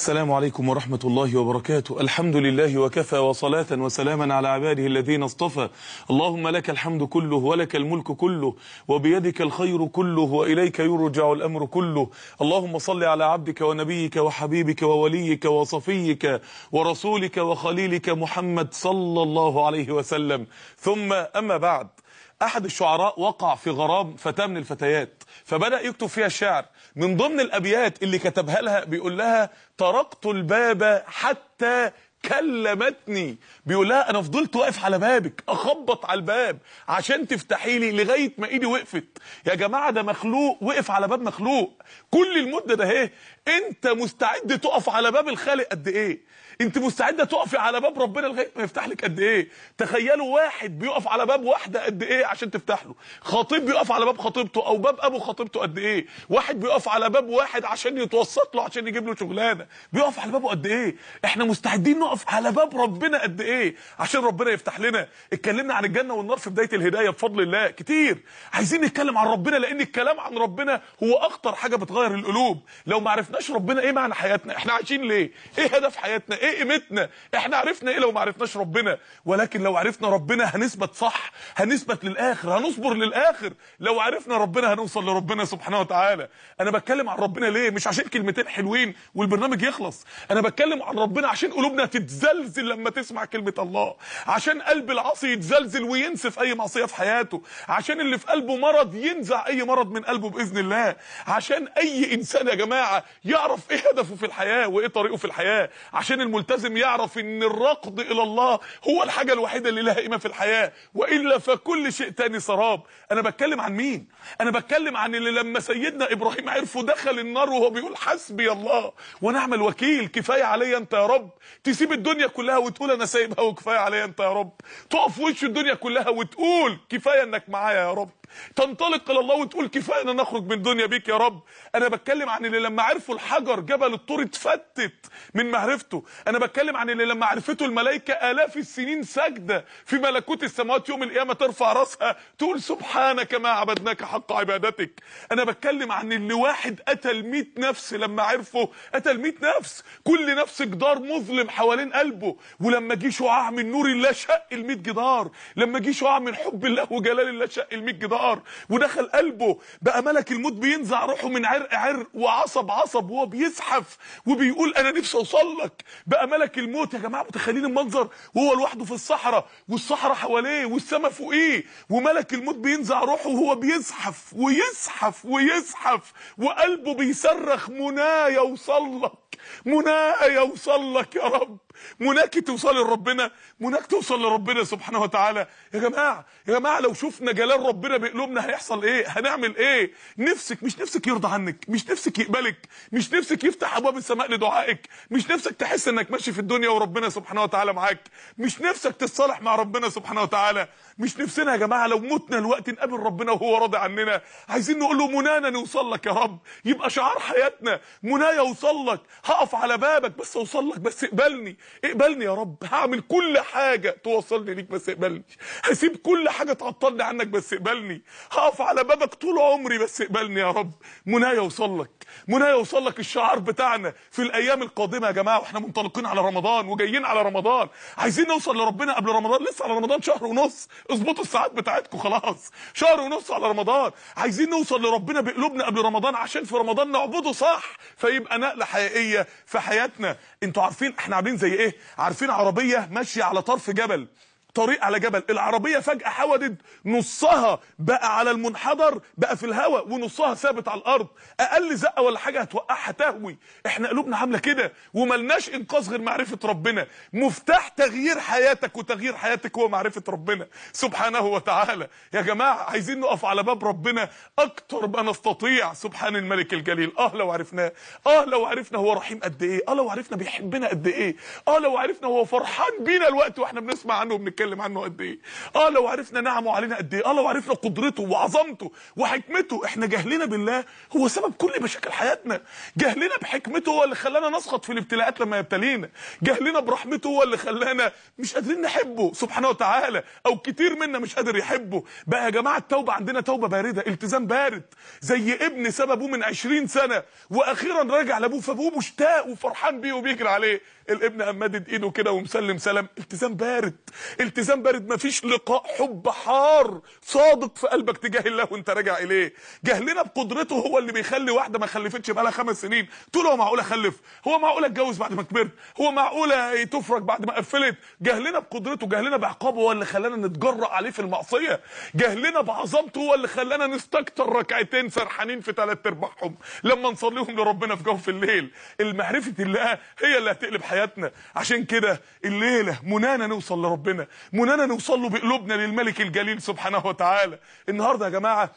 السلام عليكم ورحمة الله وبركاته الحمد لله وكفى وصلاة وسلاما على عباده الذين اصطفى اللهم لك الحمد كله ولك الملك كله وبيدك الخير كله وإليك يرجع الأمر كله اللهم صل على عبدك ونبيك وحبيبك ووليك وصفيك ورسولك وخليلك محمد صلى الله عليه وسلم ثم أما بعد احد الشعراء وقع في غرام فتاة من الفتيات فبدأ يكتب فيها الشعر من ضمن الابيات اللي كتبها لها بيقول لها طرقت الباب حتى كلمتني بيقول لها انا فضلت واقف على بابك اخبط على الباب عشان تفتحي لي لغايه ما ايدي وقفت يا جماعه ده مخلوق وقف على باب مخلوق كل المده ده اهي انت مستعد تقف على باب الخالق قد ايه انت مستعده تقفي على باب ربنا لغايه ما يفتح لك قد ايه تخيلوا واحد بيقف على باب واحده قد ايه عشان تفتح له خطيب بيقف على باب خطيبته او باب ابو خطيبته قد ايه واحد بيقف على باب واحد عشان يتوسط له عشان يجيب له شغلانه بيقف على بابه قد ايه احنا مستعدين نقف على باب ربنا قد ايه عشان ربنا يفتح لنا اتكلمنا عن الجنه والنار في بدايه الهدايه بفضل الله كتير عايزين نتكلم عن ربنا لان الكلام عن ربنا هو اخطر حاجه بتغير القلوب لو ما عرفناش ربنا ايه معنى حياتنا احنا عايشين ليه ايه هدف حياتنا ايه قيمتنا احنا عرفنا ايه لو ما عرفناش ربنا ولكن لو عرفنا ربنا هنثبت صح هنثبت للاخر هنصبر للاخر لو عرفنا ربنا هنوصل لربنا سبحانه وتعالى انا بتكلم عن ربنا ليه مش عشان كلمتين حلوين والبرنامج يخلص انا بتكلم عن ربنا عشان قلوبنا تتزلزل لما تسمع كلمه الله عشان قلب العاصي يتزلزل وينسف اي معصيه في حياته عشان اللي في قلبه مرض ينزع اي مرض من قلبه باذن الله عشان اي انسان يا جماعه يعرف ايه هدفه في الحياه وايه طريقه في الحياه عشان الملتزم يعرف ان الركض الى الله هو الحاجه الوحيده اللي لها قيمه في الحياه والا فكل شيء تاني سراب انا بتكلم عن مين انا بتكلم عن اللي لما سيدنا ابراهيم عرفه دخل النار وهو بيقول حسبي الله ونعم الوكيل كفايه عليا انت يا رب تسيب الدنيا كلها وتقول انا سايبها وكفايه عليا انت يا رب تقف في وش الدنيا كلها وتقول كفايه انك معايا يا رب تنطلق الى الله وتقول كفايه ان نخرج من الدنيا بيك يا رب انا بتكلم عن اللي لما عرفوا الحجر جبل الطور اتفتت من معرفته انا بتكلم عن اللي لما عرفته الملائكه الاف السنين ساجده في ملكوت السماوات يوم القيامه ترفع راسها تقول سبحانك ما عبدناك حق عبادتك انا بتكلم عن اللي واحد قتل 100 نفس لما عرفه قتل 100 نفس كل نفس جدار مظلم حوالين قلبه ولما جه شعاع من نور الله شق ال 100 جدار لما جه شعاع من حب الله وجلال الله شق ال 100 جدار ودخل قلبه بقى ملك الموت بينزع روحه من عرق عرق وعصب عصب وهو بيزحف وبيقول انا نفسي اوصل لك بقى ملك الموت يا جماعه متخيلين المنظر وهو لوحده في الصحراء والصحراء حواليه والسماء فوقيه وملك الموت بينزع روحه وهو بيزحف ويزحف ويزحف وقلبه بيصرخ منايا اوصل لك منايا يوصل لك يا رب مناك توصل لربنا مناك توصل لربنا سبحانه وتعالى يا جماعه يا جماعه لو شفنا جلال ربنا بقلوبنا هيحصل ايه هنعمل ايه نفسك مش نفسك يرضى عنك مش نفسك يقبلك مش نفسك يفتح ابواب السماء لدعائك مش نفسك تحس انك ماشي في الدنيا وربنا سبحانه وتعالى معاك مش نفسك تتصالح مع ربنا سبحانه وتعالى مش نفسنا يا جماعه لو متنا الوقت نقابل ربنا وهو راضي عننا عايزين نقول له منانا نوصل لك يا رب يبقى شعار حياتنا منايا اوصل لك هقف على بابك بس اوصل لك بس اقبلني اقبلني يا رب هعمل كل حاجه توصلني ليك بس اقبلني هسيب كل حاجه تعطلني عنك بس اقبلني هقف على بابك طول عمري بس اقبلني يا رب منايا اوصل لك منايا اوصل لك الشعار بتاعنا في الايام القادمه يا جماعه واحنا منطلقين على رمضان وجايين على رمضان عايزين نوصل لربنا قبل رمضان لسه على رمضان شهر ونص اظبطوا الساعات بتاعتكم خلاص شهر ونص على رمضان عايزين نوصل لربنا بقلوبنا قبل رمضان عشان في رمضان نعبده صح فيبقى نقله حقيقيه في حياتنا انتوا عارفين احنا عاملين زي ايه عارفين عربيه ماشيه على طرف جبل طريق على جبل العربيه فجاه حودت نصها بقى على المنحدر بقى في الهواء ونصها ثابت على الارض اقل زقه ولا حاجه هتوقعها تهوي احنا قلوبنا عامله كده وملناش انقاذ غير معرفه ربنا مفتاح تغيير حياتك وتغيير حياتك هو معرفه ربنا سبحانه وتعالى يا جماعه عايزين نقف على باب ربنا اكتر ما نستطيع سبحان الملك الجليل اه لو عرفناه اه لو عرفنا هو رحيم قد ايه اه لو عرفنا بيحبنا قد ايه اه لو عرفنا هو فرحان بينا الوقت واحنا بنسمع عنه وبنتكلم بنتكلم عنه قد ايه اه لو عرفنا نعمه علينا قد ايه اه لو عرفنا قدرته وعظمته وحكمته احنا جهلنا بالله هو سبب كل مشاكل حياتنا جهلنا بحكمته هو اللي خلانا نسقط في الابتلاءات لما يبتلينا جهلنا برحمته هو اللي خلانا مش قادرين نحبه سبحانه وتعالى او كتير منا مش قادر يحبه بقى يا جماعه التوبه عندنا توبه بارده التزام بارد زي ابن سببه من 20 سنه واخيرا راجع لابوه فابوه مشتاق وفرحان بيه وبيجري عليه الابن قام مادد ايده كده ومسلم سلام التزام بارد التزام بارد مفيش لقاء حب حار صادق في قلبك تجاه الله وانت راجع اليه جهلنا بقدرته هو اللي بيخلي واحده ما خلفتش بقالها خمس سنين تقول هو معقول اخلف هو معقول اتجوز بعد ما كبرت هو معقول تفرج بعد ما قفلت جهلنا بقدرته جهلنا بعقابه هو اللي خلانا نتجرأ عليه في المعصيه جهلنا بعظمته هو اللي خلانا نستكتر ركعتين سرحانين في ثلاث ارباعهم لما نصليهم لربنا في جوف الليل المعرفه الله هي اللي هتقلب حياتنا عشان كده الليله منانا نوصل لربنا منانا نوصل له بقلوبنا للملك الجليل سبحانه وتعالى النهارده يا جماعه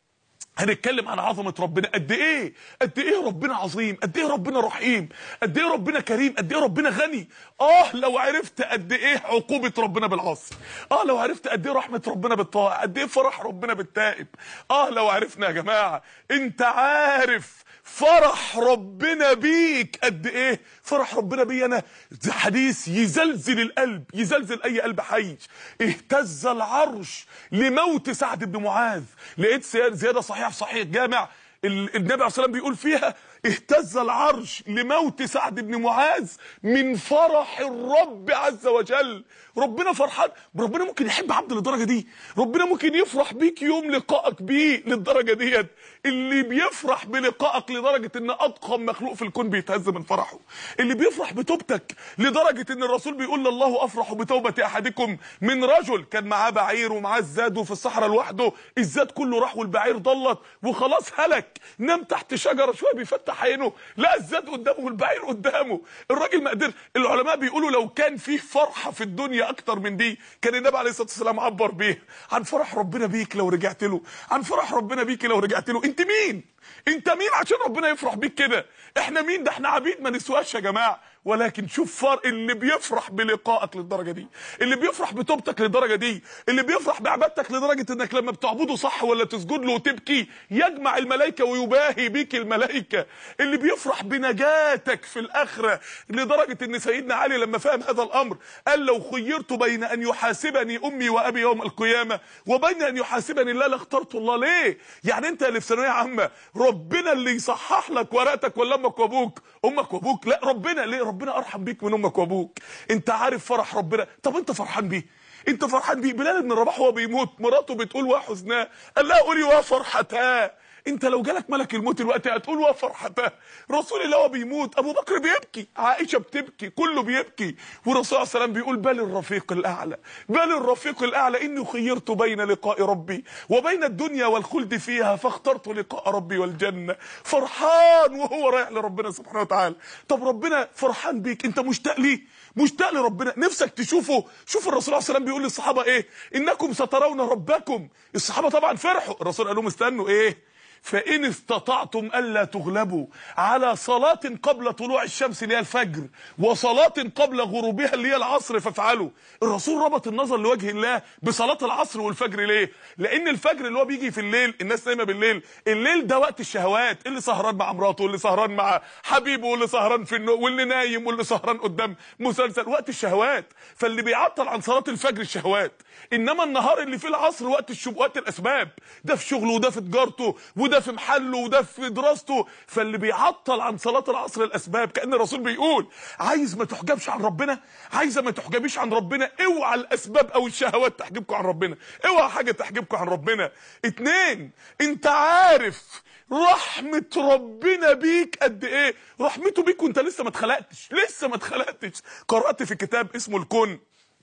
هنتكلم عن عظمه ربنا قد ايه قد ايه ربنا عظيم قد ايه ربنا رحيم قد ايه ربنا كريم قد ايه ربنا غني اه لو عرفت قد ايه عقوبه ربنا بالعاصي اه لو عرفت قد ايه رحمه ربنا بالطائع قد ايه فرح ربنا بالتائب اه لو عرفنا يا جماعه انت عارف فرح ربنا بيك قد ايه فرح ربنا بي انا ده حديث يزلزل القلب يزلزل اي قلب حي اهتز العرش لموت سعد بن معاذ لقيت زياده صحيح في صحيح الجامع النبي عليه الصلاه والسلام بيقول فيها اهتز العرش لموت سعد بن معاذ من فرح الرب عز وجل ربنا فرحان ربنا ممكن يحب عبد للدرجه دي ربنا ممكن يفرح بيك يوم لقائك بيه للدرجه ديت اللي بيفرح بلقائك لدرجه ان اضخم مخلوق في الكون بيتهز من فرحه اللي بيفرح بتوبتك لدرجه ان الرسول بيقول الله افرح بتوبه احدكم من رجل كان معاه بعير ومعاه الزاد وفي الصحراء لوحده الزاد كله راح والبعير ضلت وخلاص هلك نام تحت شجره شويه بيفتح عينه لا الزاد قدامه والبعير قدامه الراجل ما قدر العلماء بيقولوا لو كان فيه فرحه في الدنيا اكتر من دي كان النبي عليه الصلاه والسلام عبر بيه عن فرح ربنا بيك لو رجعت له عن فرح ربنا بيك لو رجعت له انت مين انت مين عشان ربنا يفرح بيك كده احنا مين ده احنا عبيد ما نسواش يا جماعه ولكن شوف فرق اللي بيفرح بلقائك للدرجه دي اللي بيفرح بتوبتك للدرجه دي اللي بيفرح بعبادتك لدرجه انك لما بتعبده صح ولا تسجد له وتبكي يجمع الملائكه ويباهي بيك الملائكه اللي بيفرح بنجاتك في الاخره لدرجه ان سيدنا علي لما فهم هذا الامر قال لو خيرت بين ان يحاسبني امي وابي يوم القيامه وبين ان يحاسبني الله لاخترت الله ليه يعني انت اللي في ثانويه عامه ربنا اللي يصحح لك ورقتك ولا امك وابوك امك وابوك لا ربنا ليه ربنا ارحم بيك من امك وابوك انت عارف فرح ربنا طب انت فرحان بيه انت فرحان بيه بلال بن رباح وهو بيموت مراته بتقول وحزناه قال لها قولي وفرحتاه انت لو جالك ملك الموت الوقت هتقول وفرحته رسول الله بيموت ابو بكر بيبكي عائشه بتبكي كله بيبكي والرسول صلى الله عليه وسلم بيقول بل الرفيق الاعلى بل الرفيق الاعلى اني خيرت بين لقاء ربي وبين الدنيا والخلد فيها فاخترت لقاء ربي والجنه فرحان وهو رايح لربنا سبحانه وتعالى طب ربنا فرحان بيك انت مشتاق ليه مشتاق لربنا نفسك تشوفه شوف الرسول صلى الله عليه وسلم بيقول للصحابه ايه انكم سترون ربكم الصحابه طبعا فرحوا الرسول قال لهم استنوا ايه فإن استطعتم ألا تغلبوا على صلاة قبل طلوع الشمس اللي هي الفجر وصلاة قبل غروبها اللي هي العصر فافعلوا الرسول ربط النظر لوجه الله بصلاة العصر والفجر ليه لأن الفجر اللي هو بيجي في الليل الناس نايمة بالليل الليل ده وقت الشهوات اللي سهران مع مراته واللي سهران مع حبيبه واللي سهران في النوم واللي نايم واللي سهران قدام مسلسل وقت الشهوات فاللي بيعطل عن صلاة الفجر الشهوات إنما النهار اللي فيه العصر وقت الشب وقت الأسباب ده في شغله وده في تجارته وده في محله وده في دراسته فاللي بيعطل عن صلاه العصر الاسباب كان الرسول بيقول عايز ما تحجبش عن ربنا عايزه ما تحجبيش عن ربنا اوعى الاسباب او الشهوات تحجبكم عن ربنا اوعى حاجه تحجبكم عن ربنا اتنين انت عارف رحمة ربنا بيك قد ايه رحمته بيك وانت لسه ما اتخلقتش لسه ما اتخلقتش قرأت في كتاب اسمه الكون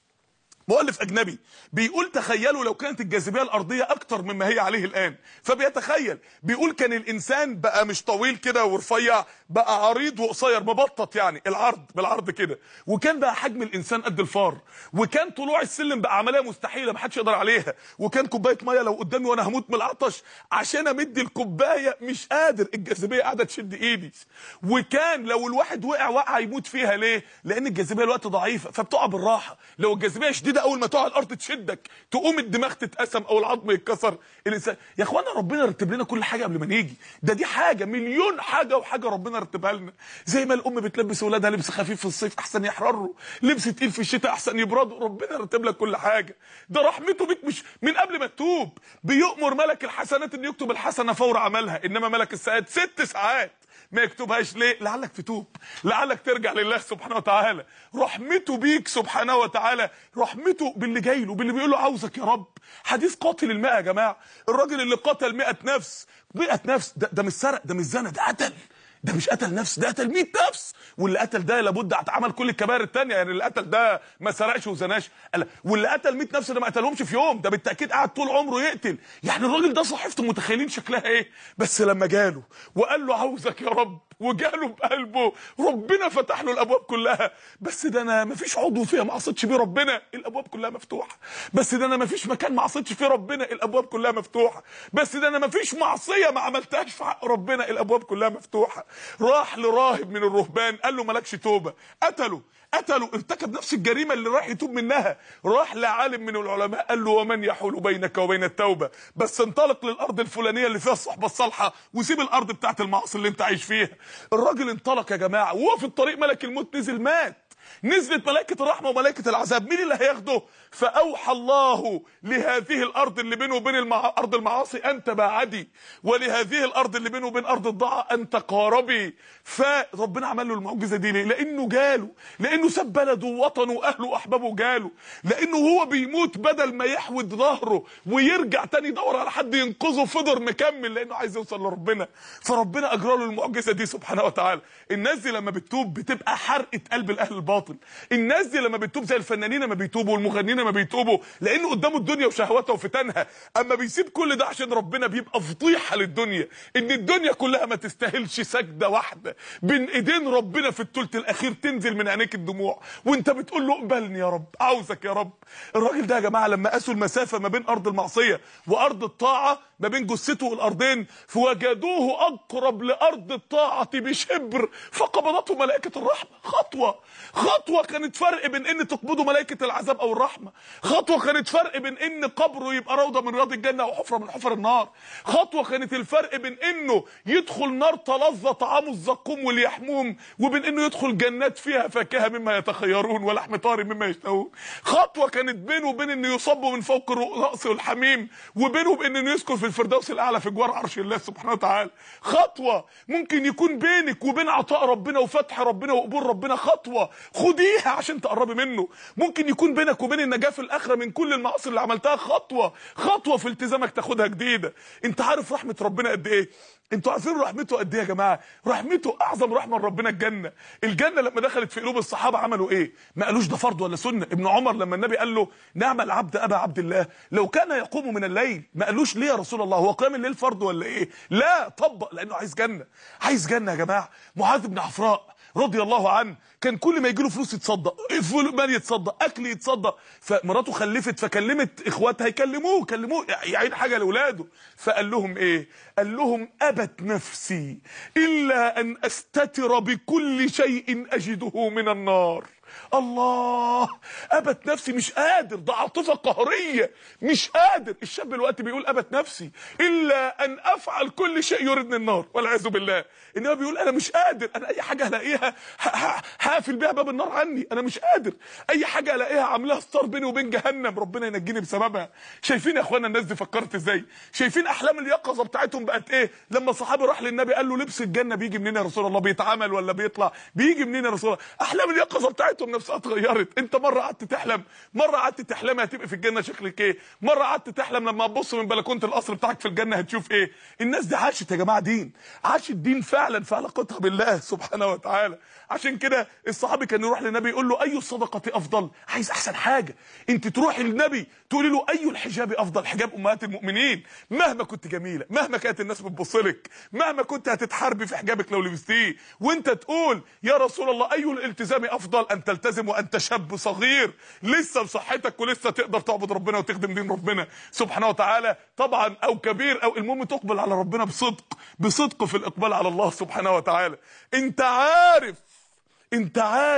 مؤلف اجنبي بيقول تخيلوا لو كانت الجاذبيه الارضيه اكتر مما هي عليه الان فبيتخيل بيقول كان الانسان بقى مش طويل كده ورفيع بقى عريض وقصير مبطط يعني العرض بالعرض كده وكان بقى حجم الانسان قد الفار وكان طلوع السلم بقى عمليه مستحيله محدش يقدر عليها وكان كوبايه ميه لو قدامي وانا هموت من العطش عشان امد الكوبايه مش قادر الجاذبيه قاعده تشد ايدي وكان لو الواحد وقع وقع يموت فيها ليه لان الجاذبيه الوقت ضعيفه فبتقع بالراحه لو الجاذبيه شديده كده اول ما تقع على الارض تشدك تقوم الدماغ تتقسم او العظم يتكسر الانسان يا اخوانا ربنا رتب لنا كل حاجه قبل ما نيجي ده دي حاجه مليون حاجه وحاجه ربنا رتبها لنا زي ما الام بتلبس اولادها لبس خفيف في الصيف احسن يحرروا لبس تقيل في الشتاء احسن يبردوا ربنا رتب لك كل حاجه ده رحمته بيك مش من قبل ما تتوب بيؤمر ملك الحسنات ان يكتب الحسنه فور عملها انما ملك الساعات ست ساعات ما يكتبهاش ليه لعلك تتوب لعلك ترجع لله سبحانه وتعالى رحمته بيك سبحانه وتعالى رحمته باللي جاي له باللي بيقول له عاوزك يا رب حديث قاتل المئة يا جماعه الراجل اللي قتل 100 نفس 100 نفس ده, ده مش سرق ده مش زنا ده قتل ده مش قتل نفس ده قتل 100 نفس واللي قتل ده لابد اتعمل كل الكبائر التانية يعني اللي قتل ده ما سرقش وزناش قال- واللي قتل 100 نفس ده ما قتلهمش في يوم ده بالتاكيد قعد طول عمره يقتل يعني الراجل ده صحيفته متخيلين شكلها ايه بس لما جاله وقال له عاوزك يا رب وجاله بقلبه ربنا فتح له الابواب كلها بس ده انا ما فيش عضو فيها ما عصيتش بيه ربنا الابواب كلها مفتوحه بس ده انا ما فيش مكان ما عصيتش فيه ربنا الابواب كلها مفتوحه بس ده انا ما فيش معصيه ما عملتهاش في حق ربنا الابواب كلها مفتوحه راح لراهب من الرهبان قال له مالكش توبه قتله قتله ارتكب نفس الجريمه اللي راح يتوب منها راح لعالم من العلماء قال له ومن يحول بينك وبين التوبه بس انطلق للارض الفلانيه اللي فيها الصحبه الصالحه وسيب الارض بتاعت المعاصي اللي انت عايش فيها الراجل انطلق يا جماعه وهو في الطريق ملك الموت نزل مات نزلت ملائكة الرحمة وملائكة العذاب مين اللي هياخده فأوحى الله لهذه الأرض اللي بينه وبين المع... أرض المعاصي أن تباعدي ولهذه الأرض اللي بينه وبين أرض الضاعة أن تقاربي فربنا عمل له المعجزة دي ليه لأنه جاله لأنه ساب بلده ووطنه وأهله وأحبابه جاله لأنه هو بيموت بدل ما يحود ظهره ويرجع تاني يدور على حد ينقذه فضل مكمل لأنه عايز يوصل لربنا فربنا أجرى له المعجزة دي سبحانه وتعالى الناس دي لما بتتوب بتبقى حرقة قلب الأهل الباطل الناس دي لما بتتوب زي الفنانين لما بيتوبوا والمغنيين لما بيتوبوا لأنه قدامه الدنيا وشهواتها وفتنها أما بيسيب كل ده عشان ربنا بيبقى فضيحة للدنيا إن الدنيا كلها ما تستاهلش سجدة واحدة بين إيدين ربنا في الثلث الأخير تنزل من عينيك الدموع وأنت بتقول له اقبلني يا رب عاوزك يا رب الراجل ده يا جماعة لما قاسوا المسافة ما بين أرض المعصية وأرض الطاعة ما بين جثته والأرضين فوجدوه أقرب لأرض الطاعة بشبر فقبضته ملائكة الرحمة خطوة خطوة كانت فرق بين إن تقبضه ملائكة العذاب أو الرحمة خطوة كانت فرق بين إن قبره يبقى روضة من رياض الجنة أو حفرة من حفر النار خطوة كانت الفرق بين إنه يدخل نار تلظى طعامه الزقوم واليحموم وبين إنه يدخل جنات فيها فاكهة مما يتخيرون ولحم طاري مما يشتهون خطوة كانت بينه وبين إنه يصب من فوق رأسه الحميم وبينه وبين إنه يسكن في الفردوس الأعلى في جوار عرش الله سبحانه وتعالى خطوة ممكن يكون بينك وبين عطاء ربنا وفتح ربنا وقبول ربنا خطوة خديها عشان تقربي منه ممكن يكون بينك وبين النجاة في الآخرة من كل المعاصي اللي عملتها خطوة خطوة في التزامك تاخدها جديدة انت عارف رحمة ربنا قد ايه انتوا عارفين رحمته قد ايه يا جماعه رحمته اعظم رحمه من ربنا الجنه الجنه لما دخلت في قلوب الصحابه عملوا ايه ما قالوش ده فرض ولا سنه ابن عمر لما النبي قال له نعم العبد ابا عبد الله لو كان يقوم من الليل ما قالوش ليه يا رسول الله هو قيام الليل فرض ولا ايه لا طبق لانه عايز جنه عايز جنه يا جماعه معاذ بن عفراء رضي الله عنه كان كل ما يجي له فلوس يتصدق مال يتصدق اكل يتصدق فمراته خلفت فكلمت اخواتها يكلموه كلموه يعين حاجه لاولاده فقال لهم ايه قال لهم ابت نفسي الا ان استتر بكل شيء اجده من النار الله ابت نفسي مش قادر ده عاطفه قهريه مش قادر الشاب دلوقتي بيقول ابت نفسي الا ان افعل كل شيء يردني النار والعياذ بالله ان هو بيقول انا مش قادر انا اي حاجه هلاقيها هقفل بيها باب النار عني انا مش قادر اي حاجه الاقيها عاملاها ستار بيني وبين جهنم ربنا ينجيني بسببها شايفين يا اخوانا الناس دي فكرت ازاي شايفين احلام اليقظه بتاعتهم بقت ايه لما صحابي راح للنبي قال له لبس الجنه بيجي منين يا رسول الله بيتعمل ولا بيطلع بيجي منين يا رسول الله احلام اليقظه بتاعتهم نفسها اتغيرت انت مره قعدت تحلم مره قعدت تحلم هتبقى في الجنه شكلك ايه مره قعدت تحلم لما تبص من بلكونه القصر بتاعك في الجنه هتشوف ايه الناس دي عاشت يا جماعه دين عاشت دين فعلا في علاقتها بالله سبحانه وتعالى عشان كده الصحابي كان يروح للنبي يقول له اي الصدقه افضل عايز احسن حاجه انت تروحي للنبي تقولي له اي الحجاب افضل حجاب امهات المؤمنين مهما كنت جميله مهما كانت الناس بتبص لك مهما كنت هتتحاربي في حجابك لو لبستيه وانت تقول يا رسول الله اي الالتزام افضل ان تلتزم وانت شاب صغير لسه بصحتك ولسه تقدر تعبد ربنا وتخدم دين ربنا سبحانه وتعالى طبعا او كبير او المهم تقبل على ربنا بصدق بصدق في الاقبال على الله سبحانه وتعالى انت عارف انت عارف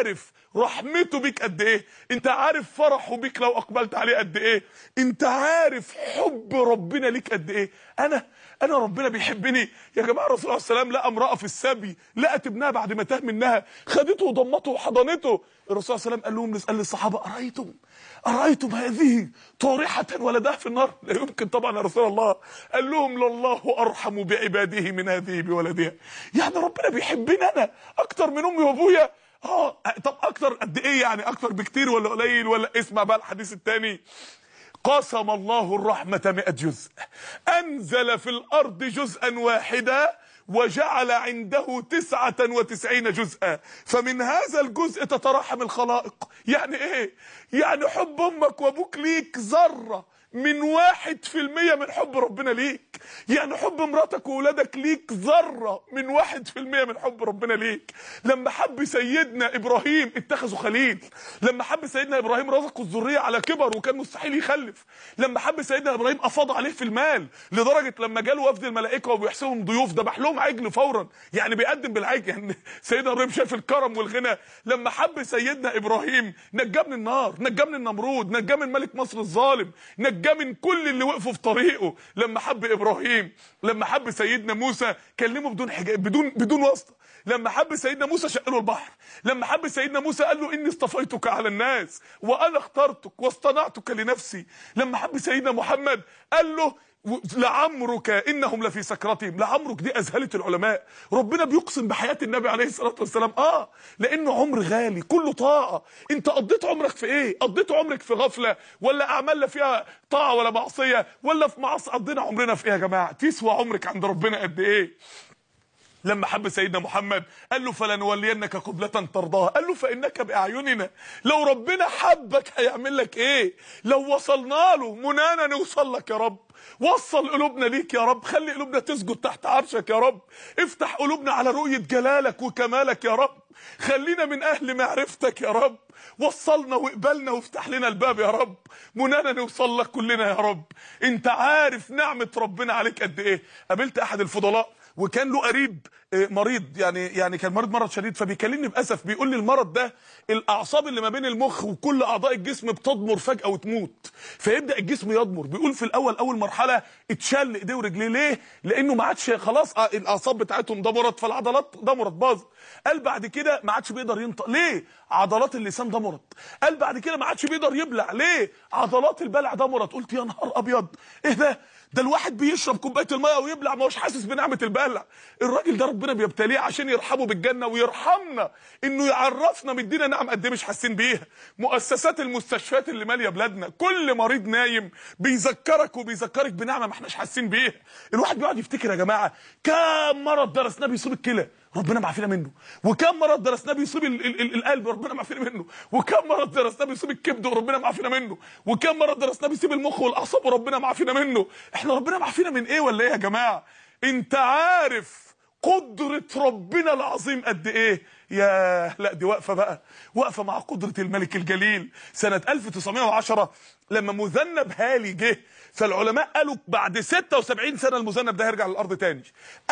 رحمته بيك قد ايه انت عارف فرحه بيك لو اقبلت عليه قد ايه انت عارف حب ربنا ليك قد ايه انا انا ربنا بيحبني يا جماعه الرسول عليه السلام لقى امراه في السبي لقت ابنها بعد ما تاه منها خدته وضمته وحضنته الرسول صلى الله عليه وسلم قال لهم قال للصحابه ارايتم ارايتم هذه طارحه ولدها في النار لا يمكن طبعا يا رسول الله قال لهم لله ارحم بعباده من هذه بولدها يعني ربنا بيحبني انا اكتر من امي وابويا اه طب اكتر قد ايه يعني اكتر بكتير ولا قليل ولا اسمع بقى الحديث الثاني قسم الله الرحمة مئة جزء أنزل في الأرض جزءا واحدا وجعل عنده تسعة وتسعين جزءا فمن هذا الجزء تترحم الخلائق يعني ايه يعني حب امك وابوك ليك ذرة من واحد في المية من حب ربنا ليك يعني حب مراتك وولادك ليك ذرة من واحد في المية من حب ربنا ليك لما حب سيدنا إبراهيم اتخذوا خليل لما حب سيدنا إبراهيم رزقوا الذرية على كبر وكان مستحيل يخلف لما حب سيدنا إبراهيم أفاض عليه في المال لدرجة لما جاله وفد الملائكة وبيحسبهم ضيوف ذبح لهم عجل فورا يعني بيقدم بالعجل يعني سيدنا إبراهيم شاف الكرم والغنى لما حب سيدنا إبراهيم نجاه من النار نجاه من النمرود نجاه من ملك مصر الظالم نجاه من كل اللي وقفوا في طريقه لما حب ابراهيم لما حب سيدنا موسى كلمه بدون حجاب بدون بدون واسطه لما حب سيدنا موسى شق له البحر لما حب سيدنا موسى قال له اني اصطفيتك على الناس وانا اخترتك واصطنعتك لنفسي لما حب سيدنا محمد قال له لعمرك انهم لفي سكرتهم لعمرك دي اذهله العلماء ربنا بيقسم بحياه النبي عليه الصلاه والسلام اه لانه عمر غالي كله طاعه انت قضيت عمرك في ايه قضيت عمرك في غفله ولا اعمال لا فيها طاعه ولا معصيه ولا في معصيه قضينا عمرنا في ايه يا جماعه تسوى عمرك عند ربنا قد ايه لما حب سيدنا محمد قال له فلنولينك قبلة ترضاها قال له فإنك بأعيننا لو ربنا حبك هيعمل لك ايه لو وصلنا له منانا نوصل لك يا رب وصل قلوبنا ليك يا رب خلي قلوبنا تسجد تحت عرشك يا رب افتح قلوبنا على رؤية جلالك وكمالك يا رب خلينا من اهل معرفتك يا رب وصلنا واقبلنا وافتح لنا الباب يا رب منانا نوصل لك كلنا يا رب انت عارف نعمة ربنا عليك قد ايه قابلت احد الفضلاء وكان له قريب مريض يعني يعني كان مريض مرض شديد فبيكلمني باسف بيقول لي المرض ده الاعصاب اللي ما بين المخ وكل اعضاء الجسم بتضمر فجاه وتموت فيبدا الجسم يضمر بيقول في الاول اول مرحله اتشل ايديه ورجليه ليه لانه ما عادش خلاص الاعصاب بتاعتهم ضمرت فالعضلات ضمرت باظت قال بعد كده ما عادش بيقدر ينطق ليه عضلات اللسان ضمرت قال بعد كده ما عادش بيقدر يبلع ليه عضلات البلع ضمرت قلت يا نهار ابيض ايه ده ده الواحد بيشرب كوبايه الميه ويبلع ما هوش حاسس بنعمه البلع الراجل ده ربنا بيبتليه عشان يرحمه بالجنه ويرحمنا انه يعرفنا مدينا نعم قد ايه مش حاسين بيها مؤسسات المستشفيات اللي ماليه بلادنا كل مريض نايم بيذكرك وبيذكرك بنعمه ما احناش حاسين بيها الواحد بيقعد يفتكر يا جماعه كام مرض درسناه بيصيب الكلى ربنا معافينا منه وكم مرض درسناه بيصيب ال ال ال القلب ربنا معافينا منه وكم مرض درسناه بيصيب الكبد وربنا معافينا منه وكم مرض درسناه بيصيب المخ والاعصاب وربنا معافينا منه احنا ربنا معافينا من ايه ولا ايه يا جماعه انت عارف قدرة ربنا العظيم قد ايه يا لا دي واقفة بقى واقفة مع قدرة الملك الجليل سنة 1910 لما مذنب هالي جه فالعلماء قالوا بعد 76 سنة المذنب ده هيرجع للأرض تاني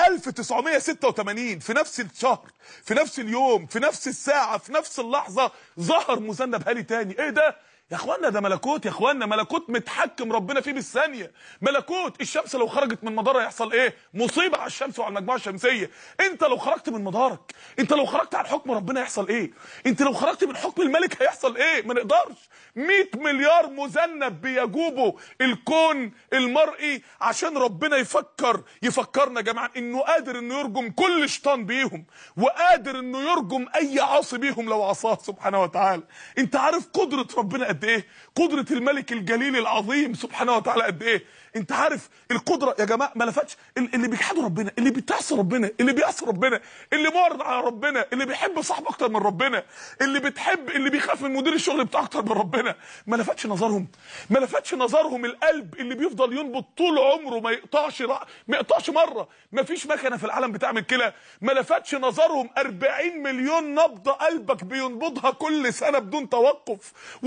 1986 في نفس الشهر في نفس اليوم في نفس الساعة في نفس اللحظة ظهر مذنب هالي تاني ايه ده يا اخوانا ده ملكوت يا اخوانا ملكوت متحكم ربنا فيه بالثانيه ملكوت الشمس لو خرجت من مدارها يحصل ايه مصيبه على الشمس وعلى المجموعه الشمسيه انت لو خرجت من مدارك انت لو خرجت عن حكم ربنا يحصل ايه انت لو خرجت من حكم الملك هيحصل ايه ما نقدرش 100 مليار مذنب بيجوبوا الكون المرئي عشان ربنا يفكر يفكرنا يا جماعه انه قادر انه يرجم كل شيطان بيهم وقادر انه يرجم اي عاصي بيهم لو عصاه سبحانه وتعالى انت عارف قدره ربنا قد ايه قدره الملك الجليل العظيم سبحانه وتعالى قد ايه انت عارف القدره يا جماعه ما لفتش اللي بيجحدوا ربنا اللي بيتعصي ربنا اللي بيعصي ربنا اللي معرض على ربنا اللي بيحب صاحبه اكتر من ربنا اللي بتحب اللي بيخاف من مدير الشغل بتاعه اكتر من ربنا ما لفتش نظرهم ما لفتش نظرهم القلب اللي بيفضل ينبض طول عمره ما يقطعش ما يقطعش مره ما فيش مكنه في العالم بتعمل كده ما لفتش نظرهم 40 مليون نبضه قلبك بينبضها كل سنه بدون توقف ولما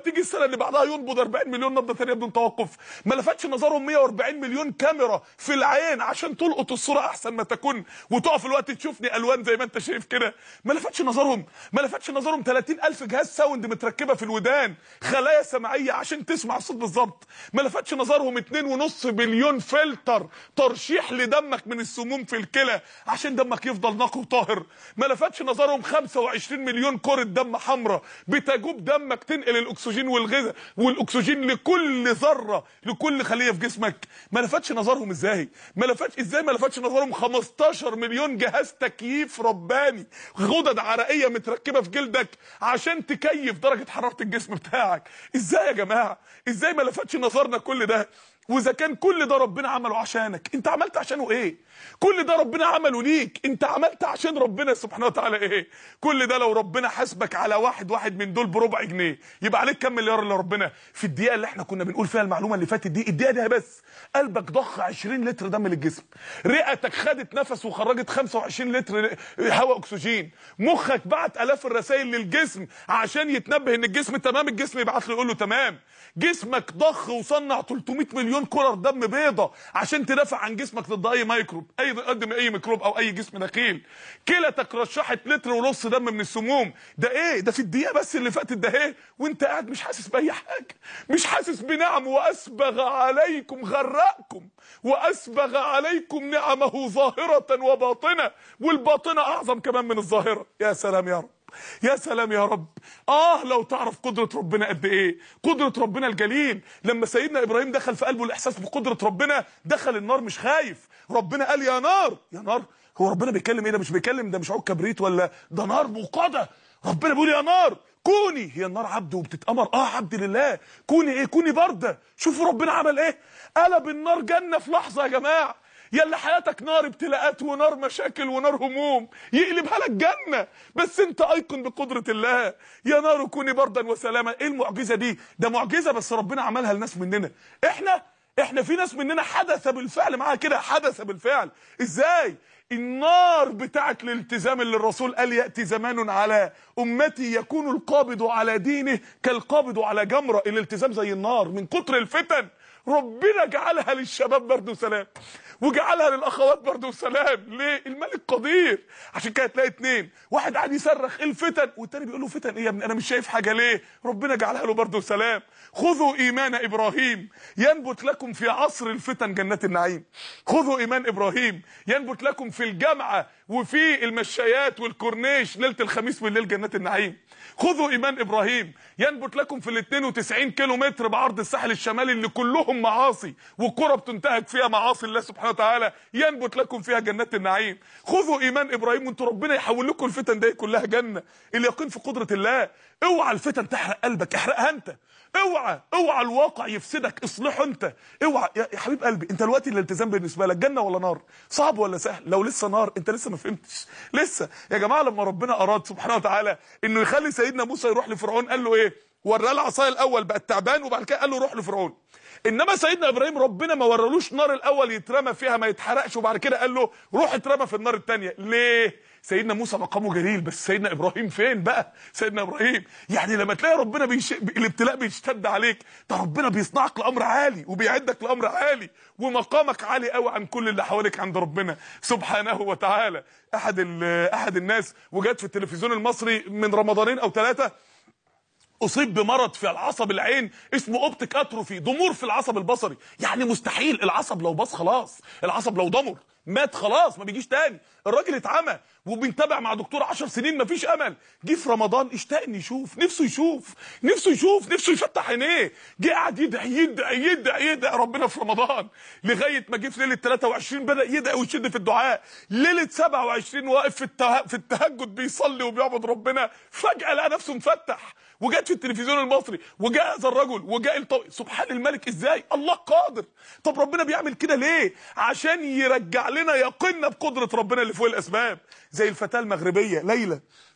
تيجي السنه اللي بعدها ينبض 40 مليون نبضه ثانيه بدون توقف ما لفتش نظرهم 140 مليون كاميرا في العين عشان تلقط الصوره احسن ما تكون وتقف الوقت تشوفني الوان زي ما انت شايف كده ما لفتش نظرهم ما لفتش نظرهم 30000 جهاز ساوند متركبه في الودان خلايا سمعيه عشان تسمع الصوت بالظبط ما لفتش نظرهم 2.5 بليون فلتر ترشيح لدمك من السموم في الكلى عشان دمك يفضل نقي وطاهر ما لفتش نظرهم 25 مليون كره دم حمراء بتجوب دمك تنقل الاكسجين والغذاء والاكسجين لكل ذره لكل خليه في جسمك ما لفتش نظرهم ازاي ما لفتش ازاي ما لفتش نظرهم 15 مليون جهاز تكييف رباني غدد عرقيه متركبه في جلدك عشان تكيف درجه حراره الجسم بتاعك ازاي يا جماعه ازاي ما لفتش نظرنا كل ده واذا كان كل ده ربنا عمله عشانك انت عملت عشانه ايه كل ده ربنا عمله ليك انت عملت عشان ربنا سبحانه وتعالى ايه كل ده لو ربنا حاسبك على واحد واحد من دول بربع جنيه يبقى عليك كام مليار اللي ربنا في الدقيقه اللي احنا كنا بنقول فيها المعلومه اللي فاتت دي الدقيقه دي بس قلبك ضخ 20 لتر دم للجسم رئتك خدت نفس وخرجت 25 لتر هواء اكسجين مخك بعت الاف الرسائل للجسم عشان يتنبه ان الجسم تمام الجسم يبعت له يقول له تمام جسمك ضخ وصنع 300 مليون كرة دم بيضة عشان تدافع عن جسمك ضد اي ميكروب اي قدم اي ميكروب او اي جسم دخيل كلتك رشحت لتر ونص دم من السموم ده ايه ده في الدقيقه بس اللي فاتت ده ايه وانت قاعد مش حاسس باي حاجه مش حاسس بنعم واسبغ عليكم غرقكم واسبغ عليكم نعمه ظاهره وباطنه والباطنه اعظم كمان من الظاهره يا سلام يا رب يا سلام يا رب اه لو تعرف قدرة ربنا قد ايه قدرة ربنا الجليل لما سيدنا ابراهيم دخل في قلبه الاحساس بقدرة ربنا دخل النار مش خايف ربنا قال يا نار يا نار هو ربنا بيتكلم ايه ده مش بيتكلم ده مش عود كبريت ولا ده نار موقدة ربنا بيقول يا نار كوني هي النار عبد وبتتأمر اه عبد لله كوني ايه كوني باردة شوفوا ربنا عمل ايه قلب النار جنة في لحظة يا جماعة يا اللي حياتك نار ابتلاءات ونار مشاكل ونار هموم يقلبها لك جنة بس انت ايقن بقدرة الله يا نار كوني بردا وسلاما ايه المعجزة دي ده معجزة بس ربنا عملها لناس مننا احنا احنا في ناس مننا حدث بالفعل معاها كده حدث بالفعل ازاي النار بتاعت الالتزام اللي الرسول قال ياتي زمان على امتي يكون القابض على دينه كالقابض على جمره الالتزام زي النار من كتر الفتن ربنا جعلها للشباب برضه سلام وجعلها للاخوات برضه سلام ليه الملك قدير عشان كده تلاقي اتنين واحد قاعد يصرخ ايه الفتن والتاني بيقول له فتن ايه يا ابني انا مش شايف حاجه ليه ربنا جعلها له برضه سلام خذوا ايمان ابراهيم ينبت لكم في عصر الفتن جنات النعيم خذوا ايمان ابراهيم ينبت لكم في الجامعه وفي المشايات والكورنيش ليله الخميس بالليل جنات النعيم خذوا ايمان ابراهيم ينبت لكم في ال 92 كيلو متر بعرض الساحل الشمالي اللي كلهم معاصي وكرة بتنتهك فيها معاصي الله سبحانه وتعالى ينبت لكم فيها جنات النعيم خذوا ايمان ابراهيم وانتوا ربنا يحول لكم الفتن دي كلها جنه اليقين في قدره الله اوعى الفتن تحرق قلبك احرقها انت اوعى اوعى الواقع يفسدك اصلحه انت اوعى يا يا حبيب قلبي انت دلوقتي الالتزام بالنسبه لك جنه ولا نار صعب ولا سهل لو لسه نار انت لسه ما فهمتش لسه يا جماعه لما ربنا اراد سبحانه وتعالى انه يخلي سيدنا موسى يروح لفرعون قال له ايه وراه العصايه الاول بقى تعبان وبعد كده قال له روح لفرعون انما سيدنا ابراهيم ربنا ما ورالوش نار الاول يترمى فيها ما يتحرقش وبعد كده قال له روح اترمى في النار الثانيه ليه سيدنا موسى مقامه جليل بس سيدنا ابراهيم فين بقى سيدنا ابراهيم يعني لما تلاقي ربنا بيش... الابتلاء بيشتد عليك ده ربنا بيصنعك لامر عالي وبيعدك لامر عالي ومقامك عالي قوي عن كل اللي حواليك عند ربنا سبحانه وتعالى احد ال... احد الناس وجات في التلفزيون المصري من رمضانين او ثلاثه اصيب بمرض في العصب العين اسمه اوبتيك اتروفي ضمور في العصب البصري يعني مستحيل العصب لو باظ خلاص العصب لو ضمر مات خلاص ما بيجيش تاني الراجل اتعمى وبنتابع مع دكتور 10 سنين مفيش امل جه في رمضان اشتاق انه يشوف نفسه يشوف نفسه يشوف نفسه يفتح عينيه جه قاعد يدعي يدعي يدعي يدعي ربنا في رمضان لغايه ما جه في ليله 23 بدا يدعي ويشد في الدعاء ليله 27 واقف في الته... في التهجد بيصلي وبيعبد ربنا فجاه لقى نفسه مفتح وجت في التلفزيون المصري وجاء هذا الرجل وجاء الطو... سبحان الملك ازاي الله قادر طب ربنا بيعمل كده ليه عشان يرجع لنا يقيننا بقدره ربنا اللي فوق الاسباب زي الفتاه المغربيه ليلى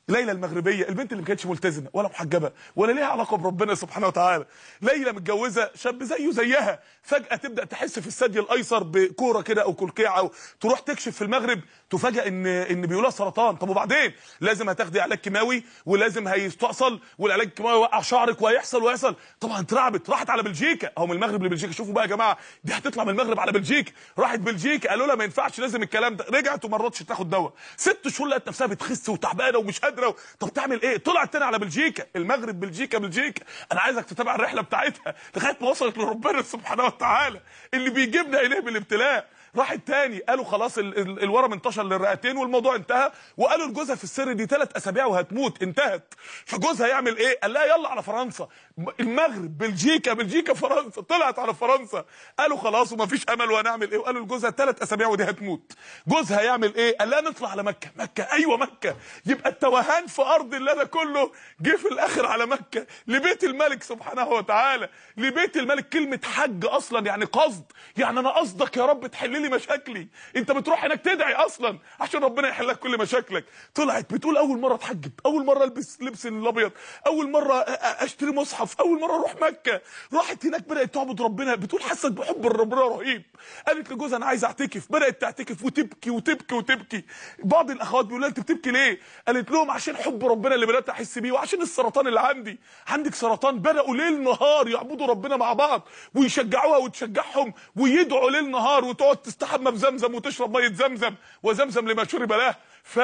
ليلى المغربيه البنت اللي ما كانتش ملتزمه ولا محجبه ولا ليها علاقه بربنا سبحانه وتعالى ليلى متجوزه شاب زيه زيها فجاه تبدا تحس في الثدي الايسر بكوره كده او كلكيعه تروح تكشف في المغرب تفاجئ ان ان بيقولها سرطان طب وبعدين لازم هتاخدي علاج كيماوي ولازم هيستأصل والعلاج الكيماوي يوقع شعرك وهيحصل ويحصل طبعا اترعبت راحت على بلجيكا اهو من المغرب لبلجيكا شوفوا بقى يا جماعه دي هتطلع من المغرب على بلجيكا راحت بلجيكا قالوا لها ما ينفعش لازم الكلام ده رجعت وما رضتش تاخد دواء ست شهور لقت نفسها بتخس وتعبانه ومش قادره طب تعمل ايه طلعت تاني على بلجيكا المغرب بلجيكا بلجيكا انا عايزك تتابع الرحله بتاعتها لغايه ما وصلت لربنا سبحانه وتعالى اللي بيجيبنا اليه بالابتلاء راحت تاني قالوا خلاص ال- ال- الورم انتشر للرئتين والموضوع انتهى وقالوا لجوزها في السر دي ثلاث اسابيع وهتموت انتهت فجوزها يعمل ايه قال لها يلا على فرنسا م- المغرب بلجيكا بلجيكا فرنسا طلعت على فرنسا قالوا خلاص ومفيش امل وهنعمل ايه وقالوا لجوزها ثلاث اسابيع ودي هتموت جوزها يعمل ايه قال لها نطلع على مكه مكه ايوه مكه يبقى التوهان في ارض الله ده كله جه في الاخر على مكه لبيت الملك سبحانه وتعالى لبيت الملك كلمه حج اصلا يعني قصد يعني انا قصدك يا رب تحل لي مشاكلي انت بتروح هناك تدعي اصلا عشان ربنا يحل لك كل مشاكلك طلعت بتقول اول مره اتحجب اول مره البس لبس الابيض اول مره أ- أ- اشتري مصحف اول مره اروح مكه راحت هناك بدات تعبد ربنا بتقول حست بحب ربنا رهيب قالت لجوزها انا عايزه اعتكف بدات تعتكف وتبكي وتبكي وتبكي بعض الاخوات بيقولوا لها انت بتبكي ليه قالت لهم عشان حب ربنا اللي بدات احس بيه وعشان السرطان اللي عندي عندك سرطان بداوا ليل نهار يعبدوا ربنا مع بعض ويشجعوها وتشجعهم ويدعوا ليل نهار وتقعد تستحمى بزمزم وتشرب ميه زمزم وزمزم لما شرب له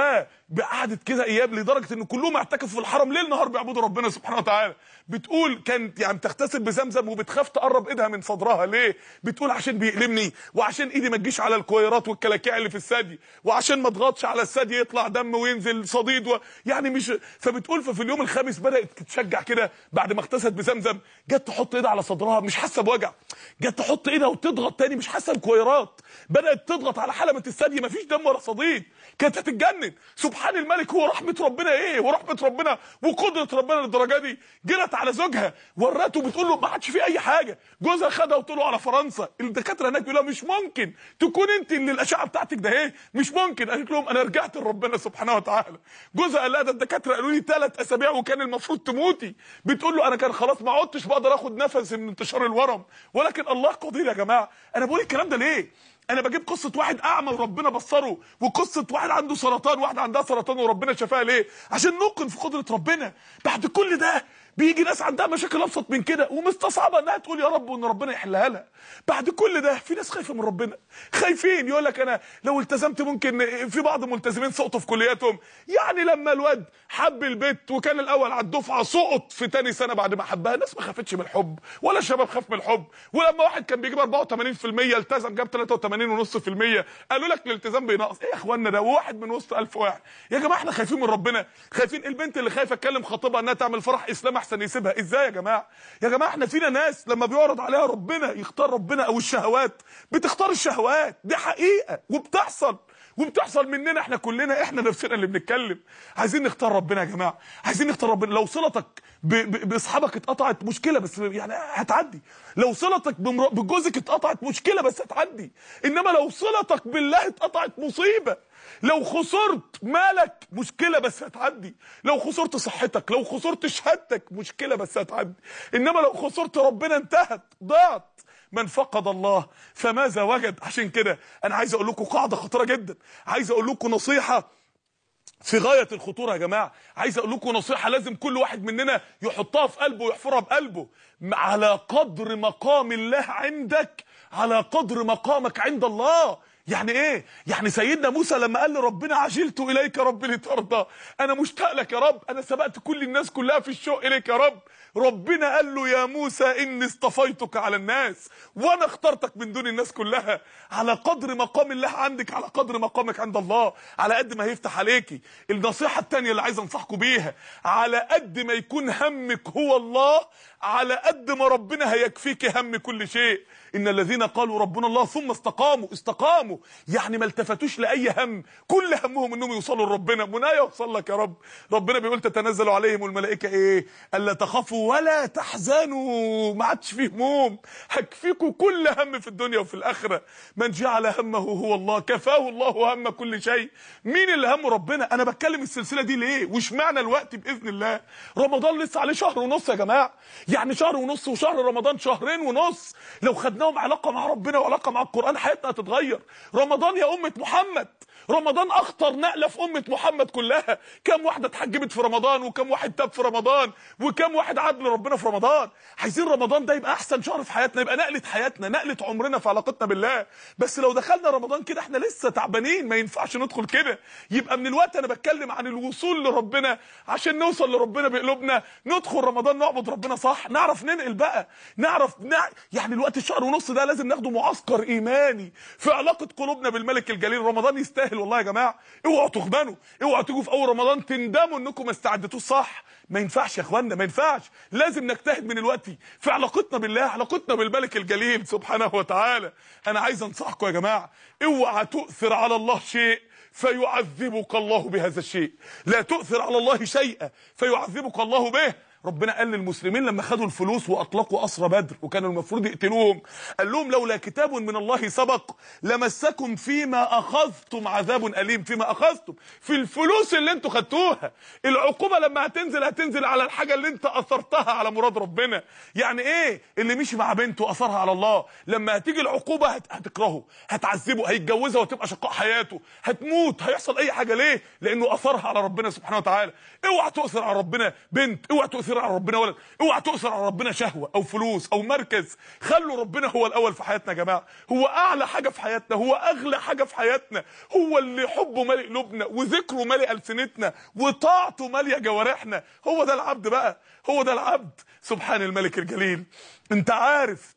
فقعدت كده ايام لدرجه ان كلهم اعتكفوا في الحرم ليل نهار بيعبدوا ربنا سبحانه وتعالى بتقول كانت يعني بتغتسل بزمزم وبتخاف تقرب ايدها من صدرها ليه بتقول عشان بيألمني وعشان ايدي ما تجيش على الكويرات والكلاكيع اللي في الثدي وعشان ما اضغطش على الثدي يطلع دم وينزل صديد و... يعني مش فبتقول ففي اليوم الخامس بدات تتشجع كده بعد ما اغتسلت بزمزم جت تحط ايدها على صدرها مش حاسه بوجع جت تحط ايدها وتضغط تاني مش حاسه بكويرات بدات تضغط على حلبه الثدي مفيش دم ولا صديد كانت هتتجنن سبحان الملك هو رحمه ربنا ايه ورحمه ربنا وقدره ربنا للدرجه دي جرت على زوجها ورته بتقول له ما عادش في اي حاجه جوزها خدها وطلعوا على فرنسا الدكاتره هناك بيقولوا لها مش ممكن تكون انت اللي الاشعه بتاعتك ده ايه مش ممكن قالت لهم انا رجعت لربنا سبحانه وتعالى جوزها قال لها ده الدكاتره قالوا لي ثلاث اسابيع وكان المفروض تموتي بتقول له انا كان خلاص ما عدتش بقدر اخد نفسي من انتشار الورم ولكن الله قدير يا جماعه انا بقول الكلام ده ليه انا بجيب قصه واحد اعمى وربنا بصره وقصه واحد عنده سرطان واحده عندها سرطان وربنا شفاها ليه عشان نوقن في قدره ربنا بعد كل ده بيجي ناس عندها مشاكل ابسط من كده ومستصعبه انها تقول يا رب وان ربنا يحلها لها بعد كل ده في ناس خايفه من ربنا خايفين يقول لك انا لو التزمت ممكن في بعض الملتزمين سقطوا في كلياتهم يعني لما الواد حب البيت وكان الاول على الدفعه سقط في تاني سنه بعد ما حبها الناس ما خافتش من الحب ولا الشباب خاف من الحب ولما واحد كان بيجيب 84% التزم جاب 83.5% قالوا لك الالتزام بينقص ايه يا اخوانا ده واحد من وسط 1000 واحد يا جماعه احنا خايفين من ربنا خايفين البنت اللي خايفه تكلم خطيبها انها تعمل فرح اسلام احسن يسيبها ازاي يا جماعه يا جماعه احنا فينا ناس لما بيعرض عليها ربنا يختار ربنا او الشهوات بتختار الشهوات دي حقيقه وبتحصل وبتحصل مننا احنا كلنا احنا نفسنا اللي بنتكلم عايزين نختار ربنا يا جماعه عايزين نختار ربنا لو صلتك ب- ب- باصحابك اتقطعت مشكله بس يعني هتعدي لو صلتك بمر- بجوزك اتقطعت مشكله بس هتعدي انما لو صلتك بالله اتقطعت مصيبه لو خسرت مالك مشكله بس هتعدي لو خسرت صحتك لو خسرت شهادتك مشكله بس هتعدي انما لو خسرت ربنا انتهت ضاعت من فقد الله فماذا وجد عشان كده انا عايز اقول لكم قاعده خطيره جدا عايز اقول لكم نصيحه في غاية الخطورة يا جماعة عايز اقول لكم نصيحة لازم كل واحد مننا يحطها في قلبه ويحفرها بقلبه على قدر مقام الله عندك على قدر مقامك عند الله يعني ايه يعني سيدنا موسى لما قال لربنا عجلت اليك رب لترضى انا مشتاق لك يا رب انا سبقت كل الناس كلها في الشوق اليك يا رب ربنا قال له يا موسى اني اصطفيتك على الناس وانا اخترتك من دون الناس كلها على قدر مقام الله عندك على قدر مقامك عند الله على قد ما هيفتح عليكي النصيحة التانية اللي عايز انصحكم بيها على قد ما يكون همك هو الله على قد ما ربنا هيكفيك هم كل شيء ان الذين قالوا ربنا الله ثم استقاموا استقاموا له يعني ما التفتوش لاي هم كل همهم انهم يوصلوا لربنا منايا يوصل لك يا رب ربنا بيقول تتنزل عليهم الملائكه ايه الا تخافوا ولا تحزنوا ما عادش فيه هموم هكفيكوا كل هم في الدنيا وفي الاخره من جعل همه هو الله كفاه الله هم كل شيء مين اللي همه ربنا انا بتكلم السلسله دي ليه وش معنى الوقت باذن الله رمضان لسه عليه شهر ونص يا جماعه يعني شهر ونص وشهر رمضان شهرين ونص لو خدناهم علاقه مع ربنا وعلاقه مع القران حياتنا هتتغير رمضان يا امه محمد رمضان اخطر نقله في امه محمد كلها كم واحده اتحجبت في رمضان وكم واحد تاب في رمضان وكم واحد عاد لربنا في رمضان عايزين رمضان ده يبقى احسن شهر في حياتنا يبقى نقله حياتنا نقله عمرنا في علاقتنا بالله بس لو دخلنا رمضان كده احنا لسه تعبانين ما ينفعش ندخل كده يبقى من الوقت انا بتكلم عن الوصول لربنا عشان نوصل لربنا بقلوبنا ندخل رمضان نعبد ربنا صح نعرف ننقل بقى نعرف نع... يعني الوقت الشهر ونص ده لازم ناخده معسكر ايماني في علاقه قلوبنا بالملك الجليل رمضان يستاهل والله يا جماعه اوعوا تخبنوا اوعوا تيجوا في اول رمضان تندموا انكم ما استعدتوش صح ما ينفعش يا اخوانا ما ينفعش لازم نجتهد من الوقت في علاقتنا بالله علاقتنا بالملك الجليل سبحانه وتعالى انا عايز انصحكم يا جماعه اوعى تؤثر على الله شيء فيعذبك الله بهذا الشيء لا تؤثر على الله شيئا فيعذبك الله به ربنا قال للمسلمين لما خدوا الفلوس واطلقوا اسرى بدر وكانوا المفروض يقتلوهم قال لهم لولا كتاب من الله سبق لمسكم فيما اخذتم عذاب اليم فيما اخذتم في الفلوس اللي انتوا خدتوها العقوبه لما هتنزل هتنزل على الحاجه اللي انت اثرتها على مراد ربنا يعني ايه اللي مشي مع بنته اثرها على الله لما هتيجي العقوبه هت... هتكرهه هتعذبه هيتجوزها وتبقى شقاء حياته هتموت هيحصل اي حاجه ليه لانه اثرها على ربنا سبحانه وتعالى اوعى تؤثر على ربنا بنت اوعى تؤثر على ربنا ولد اوعى تؤثر على ربنا شهوه او فلوس او مركز خلوا ربنا هو الاول في حياتنا يا جماعه هو اعلى حاجه في حياتنا هو اغلى حاجه في حياتنا هو اللي حبه مالي قلوبنا وذكره مالي السنتنا وطاعته ماليه جوارحنا هو ده العبد بقى هو ده العبد سبحان الملك الجليل انت عارف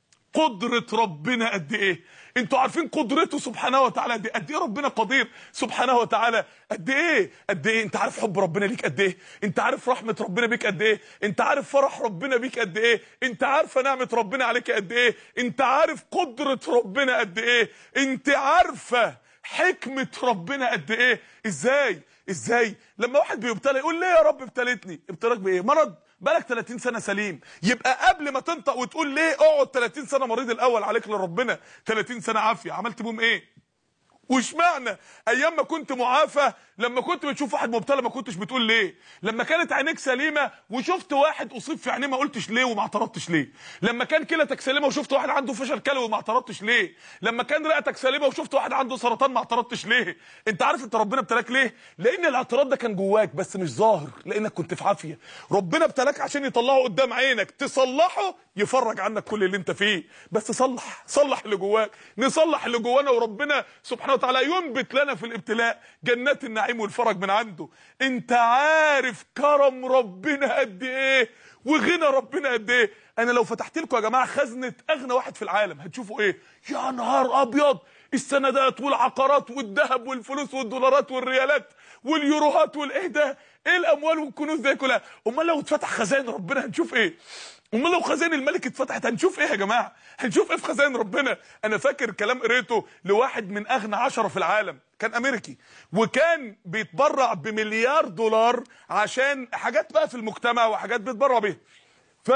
قدرة ربنا قد ايه انتوا عارفين قدرته سبحانه وتعالى قد ايه قد ايه ربنا قدير سبحانه وتعالى قد ايه قد ايه انت عارف حب ربنا ليك قد ايه انت عارف رحمه ربنا بيك قد ايه انت عارف فرح ربنا بيك قد ايه انت عارفه نعمه ربنا عليك قد ايه انت عارف قدره ربنا قد ايه انت عارفه حكمه ربنا قد ايه ازاي ازاي لما واحد بيبتلى يقول ليه يا رب ابتليتني ابتلاك بايه مرض بالك 30 سنه سليم يبقى قبل ما تنطق وتقول ليه اقعد 30 سنه مريض الاول عليك لربنا 30 سنه عافيه عملت بهم ايه واشمعنى ايام ما كنت معافى لما كنت بتشوف واحد مبتلى ما كنتش بتقول ليه لما كانت عينيك سليمه وشفت واحد اصيب في عينيه ما قلتش ليه وما اعترضتش ليه لما كان كلتك سليمه وشفت واحد عنده فشل كلوي وما اعترضتش ليه لما كان رئتك سليمه وشفت واحد عنده سرطان ما اعترضتش ليه انت عارف انت ربنا ابتلاك ليه لان الاعتراض ده كان جواك بس مش ظاهر لانك كنت في عافيه ربنا ابتلاك عشان يطلعه قدام عينك تصلحه يفرج عنك كل اللي انت فيه بس صلح صلح اللي جواك نصلح اللي جوانا وربنا سبحانه وتعالى ينبت لنا في الابتلاء جنات النعيم والفرج من عنده انت عارف كرم ربنا قد ايه وغنى ربنا قد ايه انا لو فتحت لكم يا جماعه خزنه اغنى واحد في العالم هتشوفوا ايه يا نهار ابيض السندات والعقارات والذهب والفلوس والدولارات والريالات واليوروهات والايه ده ايه الاموال والكنوز دي كلها امال لو اتفتح خزائن ربنا هنشوف ايه امال لو خزائن الملك اتفتحت هنشوف ايه يا جماعه هنشوف ايه في خزائن ربنا انا فاكر كلام قريته لواحد من اغنى عشرة في العالم كان امريكي وكان بيتبرع بمليار دولار عشان حاجات بقى في المجتمع وحاجات بيتبرع بيها ف...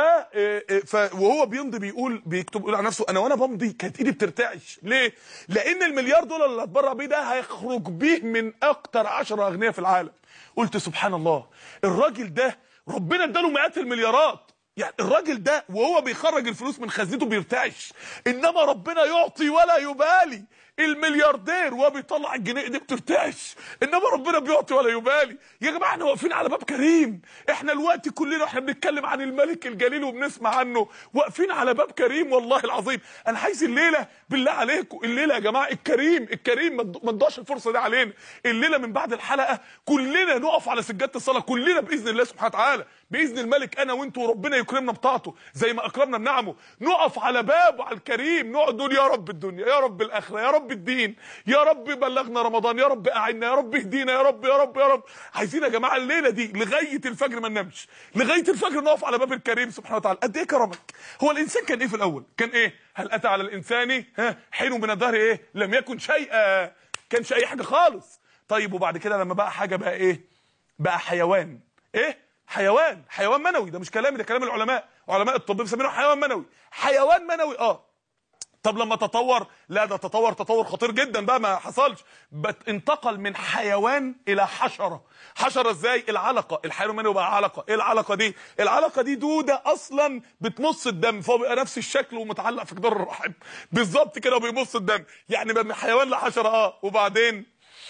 ف وهو بيمضي بيقول بيكتب يقول على نفسه انا وانا بمضي كانت ايدي بترتعش ليه لان المليار دولار اللي هتبرع بيه ده هيخرج بيه من اكتر 10 اغنياء في العالم قلت سبحان الله الراجل ده ربنا اداله مئات المليارات يعني الراجل ده وهو بيخرج الفلوس من خزنته بيرتعش انما ربنا يعطي ولا يبالي الملياردير وهو بيطلع الجنيه دي بترتعش انما ربنا بيعطي ولا يبالي يا جماعه احنا واقفين على باب كريم احنا الوقت كلنا احنا بنتكلم عن الملك الجليل وبنسمع عنه واقفين على باب كريم والله العظيم انا عايز الليله بالله عليكم الليله يا جماعه الكريم الكريم ما تضيعش الفرصه دي علينا الليله من بعد الحلقه كلنا نقف على سجاده الصلاه كلنا باذن الله سبحانه وتعالى باذن الملك انا وانتوا وربنا يكرمنا بطاعته زي ما اكرمنا بنعمه نقف على بابه على الكريم نقعد نقول يا رب الدنيا يا رب الاخره يا رب الدين يا رب بلغنا رمضان يا رب اعنا يا رب اهدينا يا رب يا رب يا رب عايزين يا جماعه الليله دي لغايه الفجر ما ننامش لغايه الفجر نقف على باب الكريم سبحانه وتعالى قد ايه كرمك هو الانسان كان ايه في الاول كان ايه هل اتى على الانسان ها حين من الدهر ايه لم يكن شيئا كانش اي حاجه خالص طيب وبعد كده لما بقى حاجه بقى ايه بقى حيوان ايه حيوان حيوان منوي ده مش كلامي ده كلام العلماء علماء الطب بيسمينه حيوان منوي حيوان منوي اه طب لما تطور لا ده تطور تطور خطير جدا بقى ما حصلش بت انتقل من حيوان الى حشره حشره ازاي العلقه الحيوان المنوي بقى علقه ايه العلقه دي العلقه دي دوده اصلا بتمص الدم فهو بيبقى نفس الشكل ومتعلق في جدار الرحم بالظبط كده وبيمص الدم يعني بقى من حيوان لحشره اه وبعدين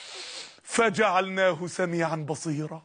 فجعلناه سميعا بصيرا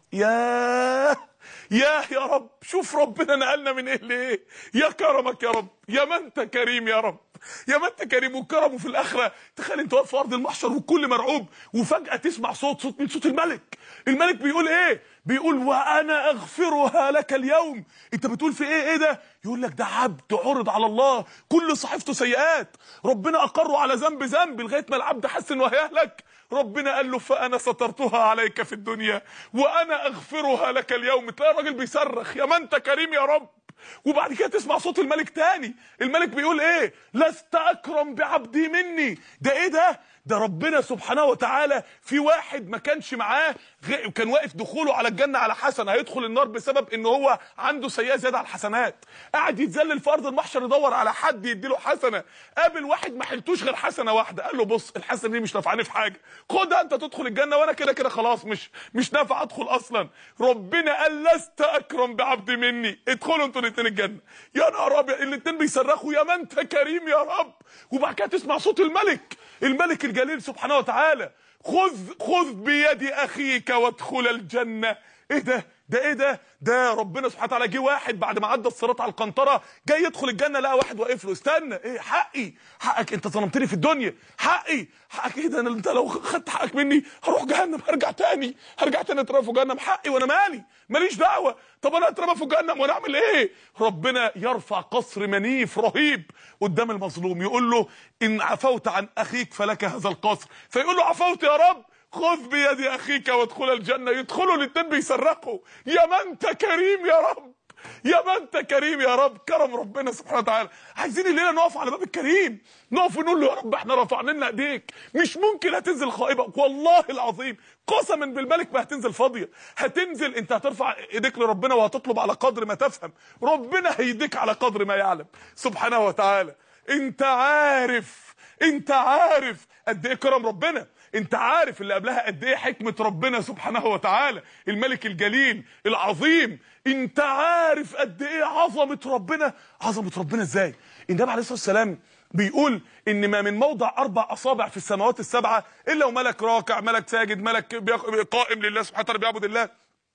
ياه ياه يا رب شوف ربنا نقلنا من ايه لايه يا كرمك يا رب يا ما انت كريم يا رب يا ما انت كريم وكرمه في الاخره تخيل انت واقف في ارض المحشر والكل مرعوب وفجاه تسمع صوت صوت من صوت الملك الملك بيقول ايه بيقول وانا اغفرها لك اليوم انت بتقول في ايه ايه ده يقول لك ده عبد عرض على الله كل صحيفته سيئات ربنا اقره على ذنب ذنب لغايه ما العبد حس انه هيهلك ربنا قال له فانا سترتها عليك في الدنيا وانا اغفرها لك اليوم تلاقي الراجل بيصرخ يا ما انت كريم يا رب وبعد كده تسمع صوت الملك تاني الملك بيقول ايه لست اكرم بعبدي مني ده ايه ده ده ربنا سبحانه وتعالى في واحد ما كانش معاه غ- كان واقف دخوله على الجنه على حسنه هيدخل النار بسبب ان هو عنده سيئه زياده على الحسنات قاعد يتذلل في ارض المحشر يدور على حد يديله حسنه قابل واحد ما حلتوش غير حسنه واحده قال له بص الحسنه دي مش نافعاني في حاجه خدها انت تدخل الجنه وانا كده كده خلاص مش مش نافع ادخل اصلا ربنا قال لست اكرم بعبد مني ادخلوا انتوا الاثنين الجنه يا نهار ابيض الاثنين بيصرخوا يا ما انت كريم يا رب وبعد كده تسمع صوت الملك الملك الجليل سبحانه وتعالى خذ خذ بيد اخيك وادخل الجنه ايه ده ده ايه ده ده ربنا سبحانه وتعالى جه واحد بعد ما عدى الصراط على القنطره جاي يدخل الجنه لقى واحد واقف له استنى ايه حقي حقك انت ظلمتني في الدنيا حقي حقك ايه ده أنا- انت لو خدت حقك مني هروح جهنم هرجع تاني هرجع تاني اترمى في جهنم حقي وانا مالي ماليش دعوه طب انا اترمى في جهنم وانا اعمل ايه ربنا يرفع قصر منيف رهيب قدام المظلوم يقول له ان عفوت عن اخيك فلك هذا القصر فيقول له عفوت يا رب خذ بيد اخيك وادخل الجنه يدخلوا الاتنين بيصرخوا يا ما انت كريم يا رب يا ما انت كريم يا رب كرم ربنا سبحانه وتعالى عايزين الليله نقف على باب الكريم نقف ونقول له يا رب احنا رفعنا لنا ايديك مش ممكن هتنزل خائبه والله العظيم قسما بالملك ما هتنزل فاضيه هتنزل انت هترفع ايديك لربنا وهتطلب على قدر ما تفهم ربنا هيديك على قدر ما يعلم سبحانه وتعالى انت عارف انت عارف قد ايه كرم ربنا انت عارف اللي قبلها قد ايه حكمه ربنا سبحانه وتعالى الملك الجليل العظيم انت عارف قد ايه عظمه ربنا عظمه ربنا ازاي النبي عليه الصلاه والسلام بيقول ان ما من موضع اربع اصابع في السماوات السبعه الا وملك راكع ملك ساجد ملك بيق- قائم لله سبحانه وتعالى بيعبد الله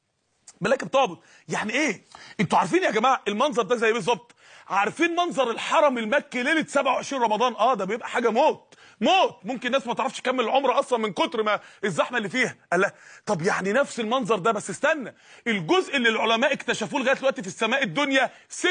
ملاك بتعبد يعني ايه انتوا عارفين يا جماعه المنظر ده زي بالظبط عارفين منظر الحرم المكي ليله 27 رمضان اه ده بيبقى حاجه موت موت ممكن ناس ما تعرفش تكمل العمره اصلا من كتر ما الزحمه اللي فيها قال لا طب يعني نفس المنظر ده بس استنى الجزء اللي العلماء اكتشفوه لغايه دلوقتي في السماء الدنيا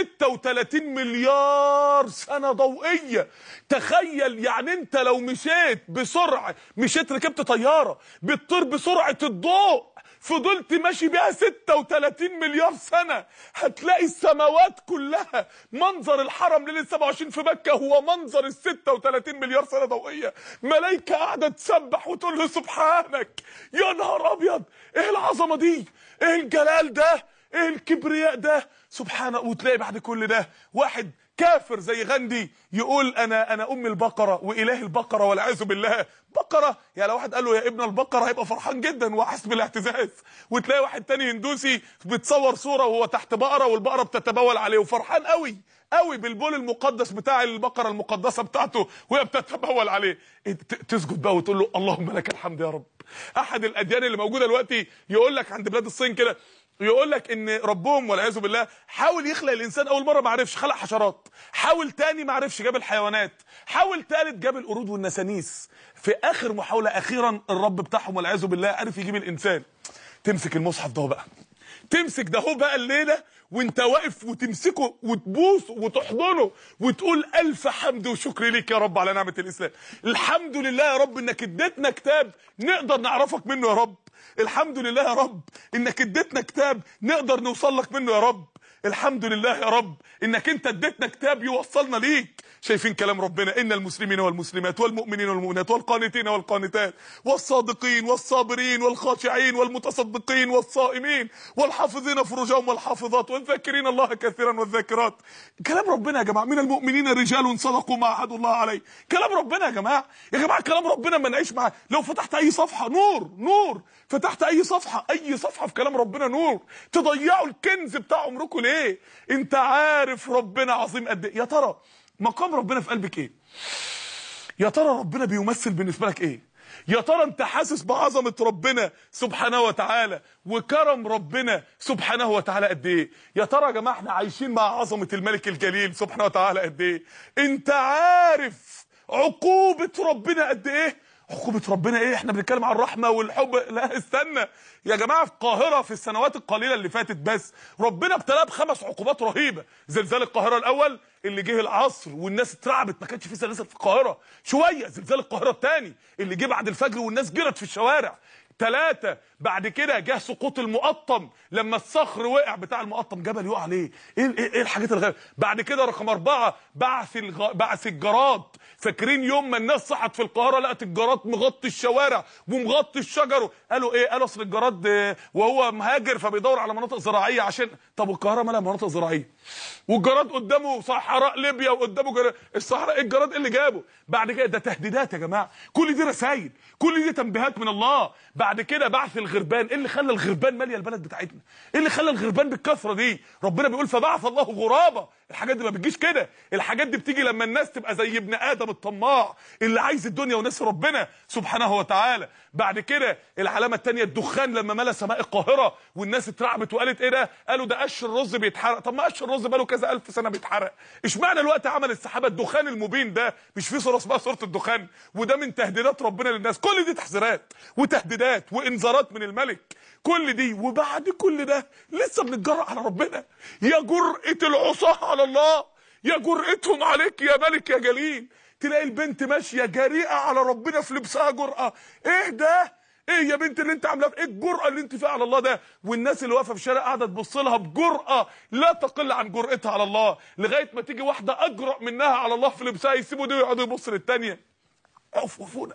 36 مليار سنه ضوئيه تخيل يعني انت لو مشيت بسرعه مشيت ركبت طياره بتطير بسرعه الضوء فضلت ماشي بيها 36 مليار سنة هتلاقي السماوات كلها منظر الحرم ليلة 27 في مكة هو منظر ال 36 مليار سنة ضوئية ملايكة قاعدة تسبح وتقول له سبحانك يا نهار أبيض إيه العظمة دي إيه الجلال ده إيه الكبرياء ده سبحانه وتلاقي بعد كل ده واحد كافر زي غاندي يقول انا انا ام البقره واله البقره والعياذ بالله بقره يعني لو واحد قال له يا ابن البقره هيبقى فرحان جدا وحاسس بالاعتزاز وتلاقي واحد تاني هندوسي بتصور صوره وهو تحت بقره والبقره بتتبول عليه وفرحان قوي قوي بالبول المقدس بتاع البقره المقدسه بتاعته وهي بتتبول عليه إيه ت- تسجد بقى وتقول له اللهم لك الحمد يا رب احد الاديان اللي موجوده دلوقتي يقول لك عند بلاد الصين كده يقول لك ان ربهم والعياذ بالله حاول يخلق الانسان اول مره ما عرفش خلق حشرات حاول تاني ما عرفش جاب الحيوانات حاول تالت جاب القرود والنسانيس في اخر محاوله اخيرا الرب بتاعهم والعياذ بالله عرف يجيب الانسان تمسك المصحف ده بقى تمسك ده هو بقى الليله وانت واقف وتمسكه وتبوسه وتحضنه وتقول الف حمد وشكر ليك يا رب على نعمه الاسلام الحمد لله يا رب انك اديتنا كتاب نقدر نعرفك منه يا رب الحمد لله يا رب انك اديتنا كتاب نقدر نوصل لك منه يا رب الحمد لله يا رب انك انت اديتنا كتاب يوصلنا ليك شايفين كلام ربنا ان المسلمين والمسلمات والمؤمنين والمؤمنات والقانتين والقانتات والصادقين والصابرين والخاشعين والمتصدقين والصائمين والحافظين فروجهم والحافظات والذاكرين الله كثيرا والذاكرات كلام ربنا يا جماعه من المؤمنين رجال صدقوا ما عهدوا الله عليه كلام ربنا يا جماعه يا جماعه كلام ربنا ما نعيش معاه لو فتحت اي صفحه نور نور فتحت اي صفحه اي صفحه في كلام ربنا نور تضيعوا الكنز بتاع عمركم ليه انت عارف ربنا عظيم قد ايه يا ترى مقام ربنا في قلبك ايه يا ترى ربنا بيمثل بالنسبه لك ايه يا ترى انت حاسس بعظمه ربنا سبحانه وتعالى وكرم ربنا سبحانه وتعالى قد ايه يا ترى يا جماعه احنا عايشين مع عظمه الملك الجليل سبحانه وتعالى قد ايه انت عارف عقوبه ربنا قد ايه عقوبة ربنا ايه احنا بنتكلم عن الرحمة والحب لا استنى يا جماعة في القاهرة في السنوات القليلة اللي فاتت بس ربنا ابتلاه بخمس عقوبات رهيبة زلزال القاهرة الاول اللي جه العصر والناس اترعبت ما كانش في زلازل في القاهرة شوية زلزال القاهرة الثاني اللي جه بعد الفجر والناس جرت في الشوارع ثلاثة بعد كده جه سقوط المقطم لما الصخر وقع بتاع المقطم جبل يقع عليه ايه ايه, إيه الحاجات الغريبة بعد كده رقم أربعة بعث الغ... بعث الجراد فاكرين يوم ما الناس صحت في القاهرة لقت الجراد مغطي الشوارع ومغطي الشجر قالوا ايه قالوا اصل الجراد آه، وهو مهاجر فبيدور على مناطق زراعية عشان طب والقاهرة مالها مناطق زراعية والجراد قدامه صحراء ليبيا وقدامه جر... الصحراء ايه الجراد إيه اللي جابه بعد كده ده تهديدات يا جماعة كل دي رسائل كل دي تنبيهات من الله بعد كده بعث الغربان ايه اللي خلى الغربان ماليه البلد بتاعتنا ايه اللي خلى الغربان بالكثره دي ربنا بيقول فبعث الله غرابا الحاجات دي ما بتجيش كده الحاجات دي بتيجي لما الناس تبقى زي ابن ادم الطماع اللي عايز الدنيا وناس ربنا سبحانه وتعالى بعد كده العلامه الثانيه الدخان لما ملا سماء القاهره والناس اترعبت وقالت ايه ده قالوا ده قش الرز بيتحرق طب ما قش الرز بقاله كذا الف سنه بيتحرق اشمعنى الوقت عمل السحابه الدخان المبين ده مش في صوره اسمها صوره الدخان وده من تهديدات ربنا للناس كل دي تحذيرات وتهديدات وانذارات من الملك كل دي وبعد كل ده لسه بنتجرأ على ربنا يا جرأة العصاة على الله يا جرأتهم عليك يا ملك يا جليل تلاقي البنت ماشيه جريئه على ربنا في لبسها جرأه ايه ده ايه يا بنت اللي انت عاملاه ايه الجرأه اللي انت فيها على الله ده والناس اللي واقفه في الشارع قاعده تبص لها بجرأه لا تقل عن جرأتها على الله لغايه ما تيجي واحده اجرأ منها على الله في لبسها يسيبوا دي ويقعدوا يبصوا للثانيه عفوفونا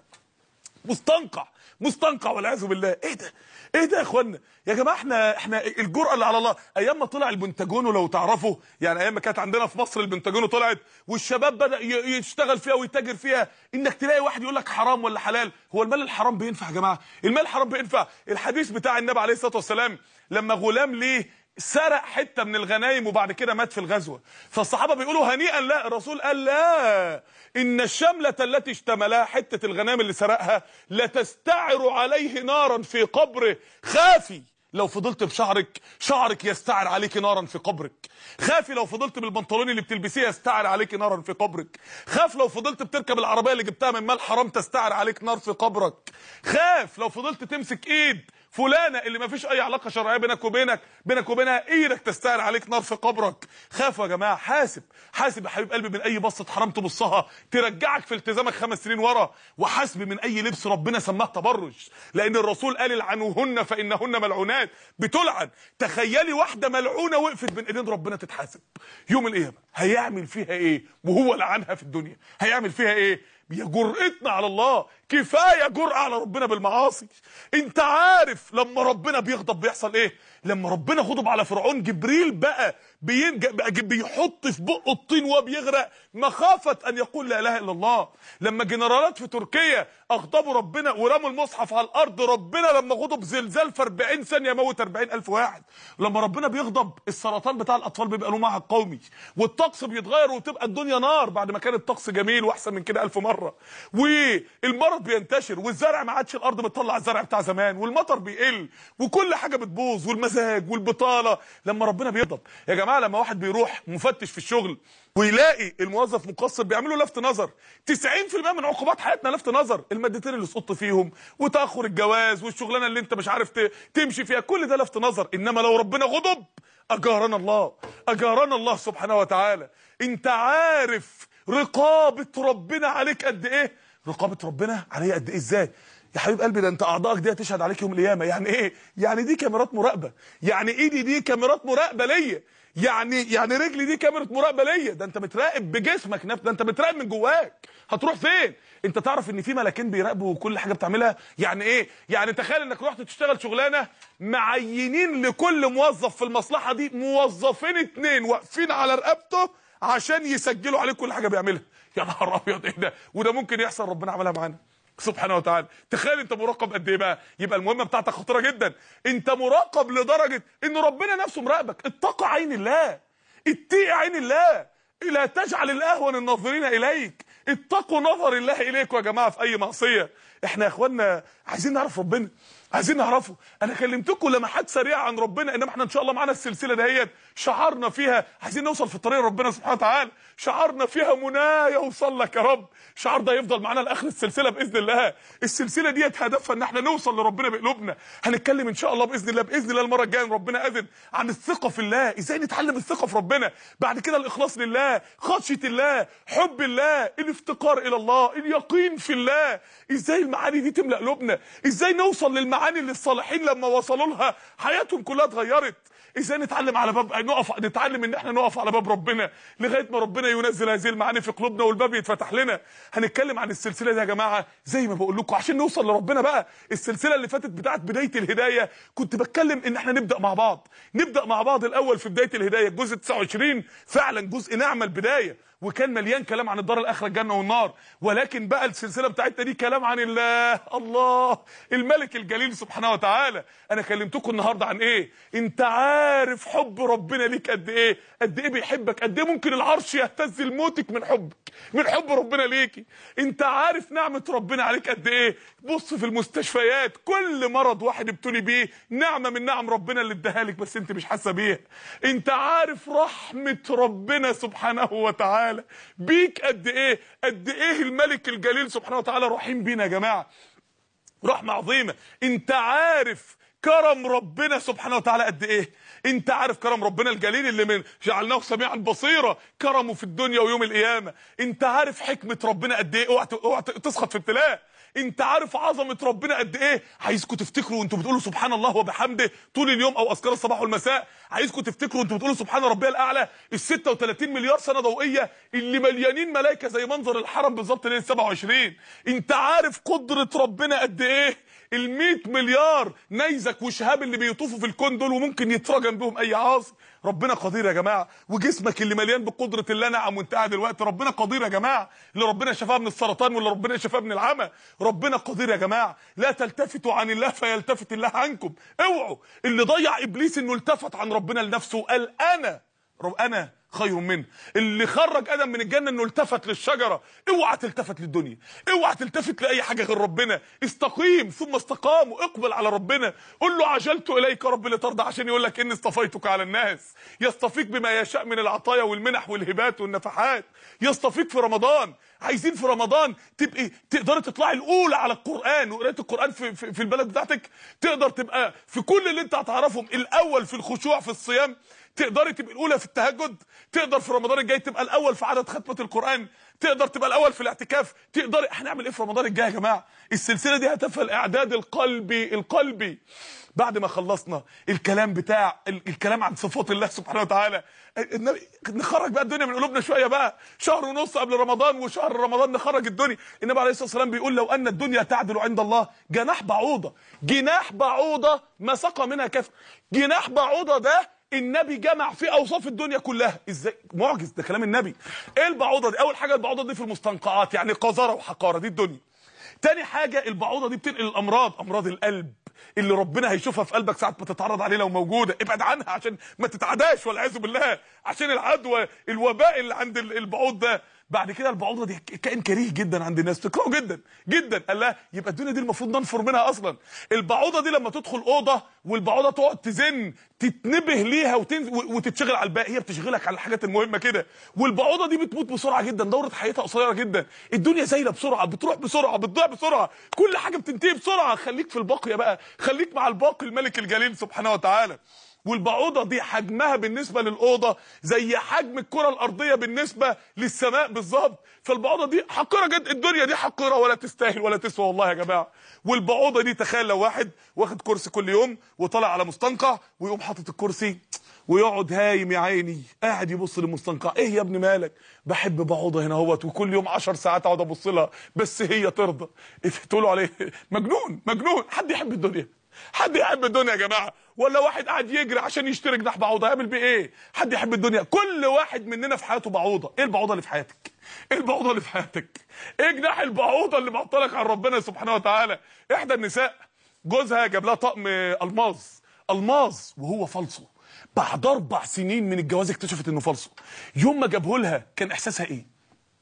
مستنقع مستنقع والعياذ بالله ايه ده ايه ده يا اخوانا يا جماعه احنا احنا الجرأه اللي على الله ايام ما طلع البنتاجونو لو تعرفوا يعني ايام ما كانت عندنا في مصر البنتاجونو طلعت والشباب بدا ي- يشتغل فيها ويتاجر فيها انك تلاقي واحد يقول لك حرام ولا حلال هو المال الحرام بينفع يا جماعه المال الحرام بينفع الحديث بتاع النبي عليه الصلاه والسلام لما غلام ليه سرق حته من الغنايم وبعد كده مات في الغزوه فالصحابه بيقولوا هنيئا لا الرسول قال لا ان الشمله التي اشتملها حته الغنائم اللي سرقها لتستعر عليه نارا في قبره خافي لو فضلت بشعرك شعرك يستعر عليك نارا في قبرك خافي لو فضلت بالبنطلون اللي بتلبسيه يستعر عليك نارا في قبرك خاف لو فضلت بتركب العربيه اللي جبتها من مال حرام تستعر عليك نار في قبرك خاف لو فضلت تمسك ايد فلانه اللي ما فيش اي علاقه شرعيه بينك وبينك بينك وبينها ايدك تستاهل عليك نار في قبرك خافوا يا جماعه حاسب حاسب يا حبيب قلبي من اي بصه حرام تبصها ترجعك في التزامك خمس سنين ورا وحاسب من اي لبس ربنا سماه تبرج لان الرسول قال العنوهن فانهن ملعونات بتلعن تخيلي واحده ملعونه وقفت بين ايدين ربنا تتحاسب يوم القيامه هيعمل فيها ايه وهو لعنها في الدنيا هيعمل فيها ايه يا جرأتنا على الله كفايه جرأة على ربنا بالمعاصي انت عارف لما ربنا بيغضب بيحصل ايه لما ربنا غضب على فرعون جبريل بقى بينج... بقى بيحط في بقه الطين وهو بيغرق مخافه ان يقول لا اله الا الله لما جنرالات في تركيا اغضبوا ربنا ورموا المصحف على الارض ربنا لما غضب زلزال في 40 ثانيه موت 40 الف واحد لما ربنا بيغضب السرطان بتاع الاطفال بيبقى له معهد قومي والطقس بيتغير وتبقى الدنيا نار بعد ما كان الطقس جميل واحسن من كده الف مره والمرض والمرض بينتشر والزرع ما عادش الارض بتطلع الزرع بتاع زمان والمطر بيقل وكل حاجه بتبوظ والمزاج والبطاله لما ربنا بيغضب يا جماعه لما واحد بيروح مفتش في الشغل ويلاقي الموظف مقصر بيعملوا لفت نظر 90% من عقوبات حياتنا لفت نظر المادتين اللي سقطت فيهم وتاخر الجواز والشغلانه اللي انت مش عارف ت- تمشي فيها كل ده لفت نظر انما لو ربنا غضب اجارنا الله اجارنا الله سبحانه وتعالى انت عارف رقابه ربنا عليك قد ايه رقابه ربنا عليا قد ايه ازاي يا حبيب قلبي ده انت اعضائك دي هتشهد عليك يوم القيامه يعني ايه يعني دي كاميرات مراقبه يعني ايدي دي كاميرات مراقبه ليا يعني يعني رجلي دي كاميرا مراقبه ليا ده انت متراقب بجسمك نفسه ده انت متراقب من جواك هتروح فين انت تعرف ان في ملاكين بيراقبوا كل حاجه بتعملها يعني ايه يعني تخيل انك رحت تشتغل شغلانه معينين لكل موظف في المصلحه دي موظفين اتنين واقفين على رقبته عشان يسجلوا عليه كل حاجه بيعملها يا نهار ابيض ايه ده وده ممكن يحصل ربنا عملها معانا سبحانه وتعالى تخيل انت مراقب قد ايه بقى يبقى المهمه بتاعتك خطيره جدا انت مراقب لدرجه ان ربنا نفسه مراقبك اتقى عين الله اتقي عين الله لا تجعل الاهون الناظرين اليك اتقوا نظر الله اليكم يا جماعه في اي معصيه احنا يا اخوانا عايزين نعرف ربنا عايزين نعرفه انا كلمتكم لمحات سريعه عن ربنا انما احنا ان شاء الله معانا السلسله دهيت شعارنا فيها عايزين نوصل في طريق ربنا سبحانه وتعالى شعارنا فيها منايا يوصل لك يا رب الشعار ده يفضل معانا لاخر السلسله باذن الله السلسله ديت هدفها ان احنا نوصل لربنا بقلوبنا هنتكلم ان شاء الله باذن الله باذن الله المره الجايه إن ربنا اذن عن الثقه في الله ازاي نتعلم الثقه في ربنا بعد كده الاخلاص لله خشيه الله حب الله الافتقار الى الله اليقين في الله ازاي المعاني دي تملا قلوبنا ازاي نوصل للمعاني اللي الصالحين لما وصلوا لها حياتهم كلها اتغيرت ازاي نتعلم على باب نقف نتعلم ان احنا نقف على باب ربنا لغايه ما ربنا ينزل هذه المعاني في قلوبنا والباب يتفتح لنا هنتكلم عن السلسله دي يا جماعه زي ما بقول لكم عشان نوصل لربنا بقى السلسله اللي فاتت بتاعت بدايه الهدايه كنت بتكلم ان احنا نبدا مع بعض نبدا مع بعض الاول في بدايه الهدايه الجزء 29 فعلا جزء نعمه البدايه وكان مليان كلام عن الدار الاخره الجنه والنار ولكن بقى السلسله بتاعتنا دي كلام عن الله الله الملك الجليل سبحانه وتعالى انا كلمتكم النهارده عن ايه انت عارف حب ربنا ليك قد ايه قد ايه بيحبك قد ايه ممكن العرش يهتز لموتك من حبك من حب ربنا ليكي انت عارف نعمه ربنا عليك قد ايه بص في المستشفيات كل مرض واحد ابتلي بيه نعمه من نعم ربنا اللي اداها لك بس انت مش حاسه بيها انت عارف رحمه ربنا سبحانه وتعالى بيك قد ايه قد ايه الملك الجليل سبحانه وتعالى رحيم بينا يا جماعه رحمه عظيمه انت عارف كرم ربنا سبحانه وتعالى قد ايه انت عارف كرم ربنا الجليل اللي من جعلناه سميعا بصيرا كرمه في الدنيا ويوم القيامه انت عارف حكمه ربنا قد ايه اوعى اوعى تسخط في ابتلاء انت عارف عظمه ربنا قد ايه عايزكم تفتكروا وانتوا بتقولوا سبحان الله وبحمده طول اليوم او اذكار الصباح والمساء عايزكم تفتكروا وانتوا بتقولوا سبحان ربي الاعلى ال 36 مليار سنه ضوئيه اللي مليانين ملائكه زي منظر الحرم بالظبط ليله 27 انت عارف قدره ربنا قد ايه ال 100 مليار نيزك وشهاب اللي بيطوفوا في الكون دول وممكن يترجم بهم اي عاصي ربنا قدير يا جماعه وجسمك اللي مليان بقدره الله نعم وانت قاعد دلوقتي ربنا قدير يا جماعه اللي ربنا شفاه من السرطان واللي ربنا شفاه من العمى ربنا قدير يا جماعه لا تلتفتوا عن الله فيلتفت الله عنكم اوعوا اللي ضيع ابليس انه التفت عن ربنا لنفسه قال انا رب انا خير منه اللي خرج ادم من الجنه انه التفت للشجره اوعى تلتفت للدنيا اوعى تلتفت لاي حاجه غير ربنا استقيم ثم استقاموا اقبل على ربنا قول له عجلت اليك رب لترضى عشان يقول لك اني اصطفيتك على الناس يصطفيك بما يشاء من العطايا والمنح والهبات والنفحات يصطفيك في رمضان عايزين في رمضان تبقي تقدري تطلعي الاولى على القران وقرايه القران في, في, في البلد بتاعتك تقدر تبقى في كل اللي انت هتعرفهم الاول في الخشوع في الصيام تقدري تبقى الاولى في التهجد تقدر في رمضان الجاي تبقى الاول في عدد ختمه القران تقدر تبقى الاول في الاعتكاف تقدري هنعمل ايه في رمضان الجاي يا جماعه السلسله دي هدفها الاعداد القلبي القلبي بعد ما خلصنا الكلام بتاع الكلام عن صفات الله سبحانه وتعالى نخرج بقى الدنيا من قلوبنا شويه بقى شهر ونص قبل رمضان وشهر رمضان نخرج الدنيا النبي عليه الصلاه والسلام بيقول لو ان الدنيا تعدل عند الله جناح بعوضه جناح بعوضه ما سقى منها كف جناح بعوضه ده النبي جمع في اوصاف الدنيا كلها ازاي معجز ده كلام النبي ايه البعوضه دي اول حاجه البعوضه دي في المستنقعات يعني قذاره وحقاره دي الدنيا تاني حاجه البعوضه دي بتنقل الامراض امراض القلب اللي ربنا هيشوفها في قلبك ساعه ما تتعرض عليه لو موجوده ابعد عنها عشان ما تتعداش والعياذ بالله عشان العدوى الوباء اللي عند البعوض ده بعد كده البعوضه دي كائن كريه جدا عند الناس تكرهه جدا جدا قال لها يبقى الدنيا دي المفروض ننفر منها اصلا البعوضه دي لما تدخل اوضه والبعوضه تقعد تزن تتنبه ليها وتنزل وتتشغل على الباقي هي بتشغلك على الحاجات المهمه كده والبعوضه دي بتموت بسرعه جدا دوره حياتها قصيره جدا الدنيا زايله بسرعه بتروح بسرعه بتضيع بسرعه كل حاجه بتنتهي بسرعه خليك في الباقيه بقى خليك مع الباقي الملك الجليل سبحانه وتعالى والبعوضه دي حجمها بالنسبه للاوضه زي حجم الكره الارضيه بالنسبه للسماء بالظبط فالبعوضه دي حقيره جدا الدنيا دي حقيره ولا تستاهل ولا تسوى والله يا جماعه والبعوضه دي تخيل لو واحد واخد كرسي كل يوم وطلع على مستنقع ويقوم حاطط الكرسي ويقعد هايم يا عيني قاعد يبص للمستنقع ايه يا ابني مالك بحب بعوضه هنا اهوت وكل يوم 10 ساعات اقعد ابص لها بس هي ترضى إيه تقولوا عليه مجنون مجنون حد يحب الدنيا حد يحب الدنيا يا جماعه ولا واحد قاعد يجري عشان يشتري جناح بعوضه يعمل بيه ايه حد يحب الدنيا كل واحد مننا في حياته بعوضه ايه البعوضه اللي في حياتك ايه البعوضه اللي في حياتك ايه جناح البعوضه اللي معطلك عن ربنا سبحانه وتعالى احدى النساء جوزها جاب لها طقم الماظ الماظ وهو فالصو بعد اربع سنين من الجواز اكتشفت انه فالصو يوم ما جابه لها كان احساسها ايه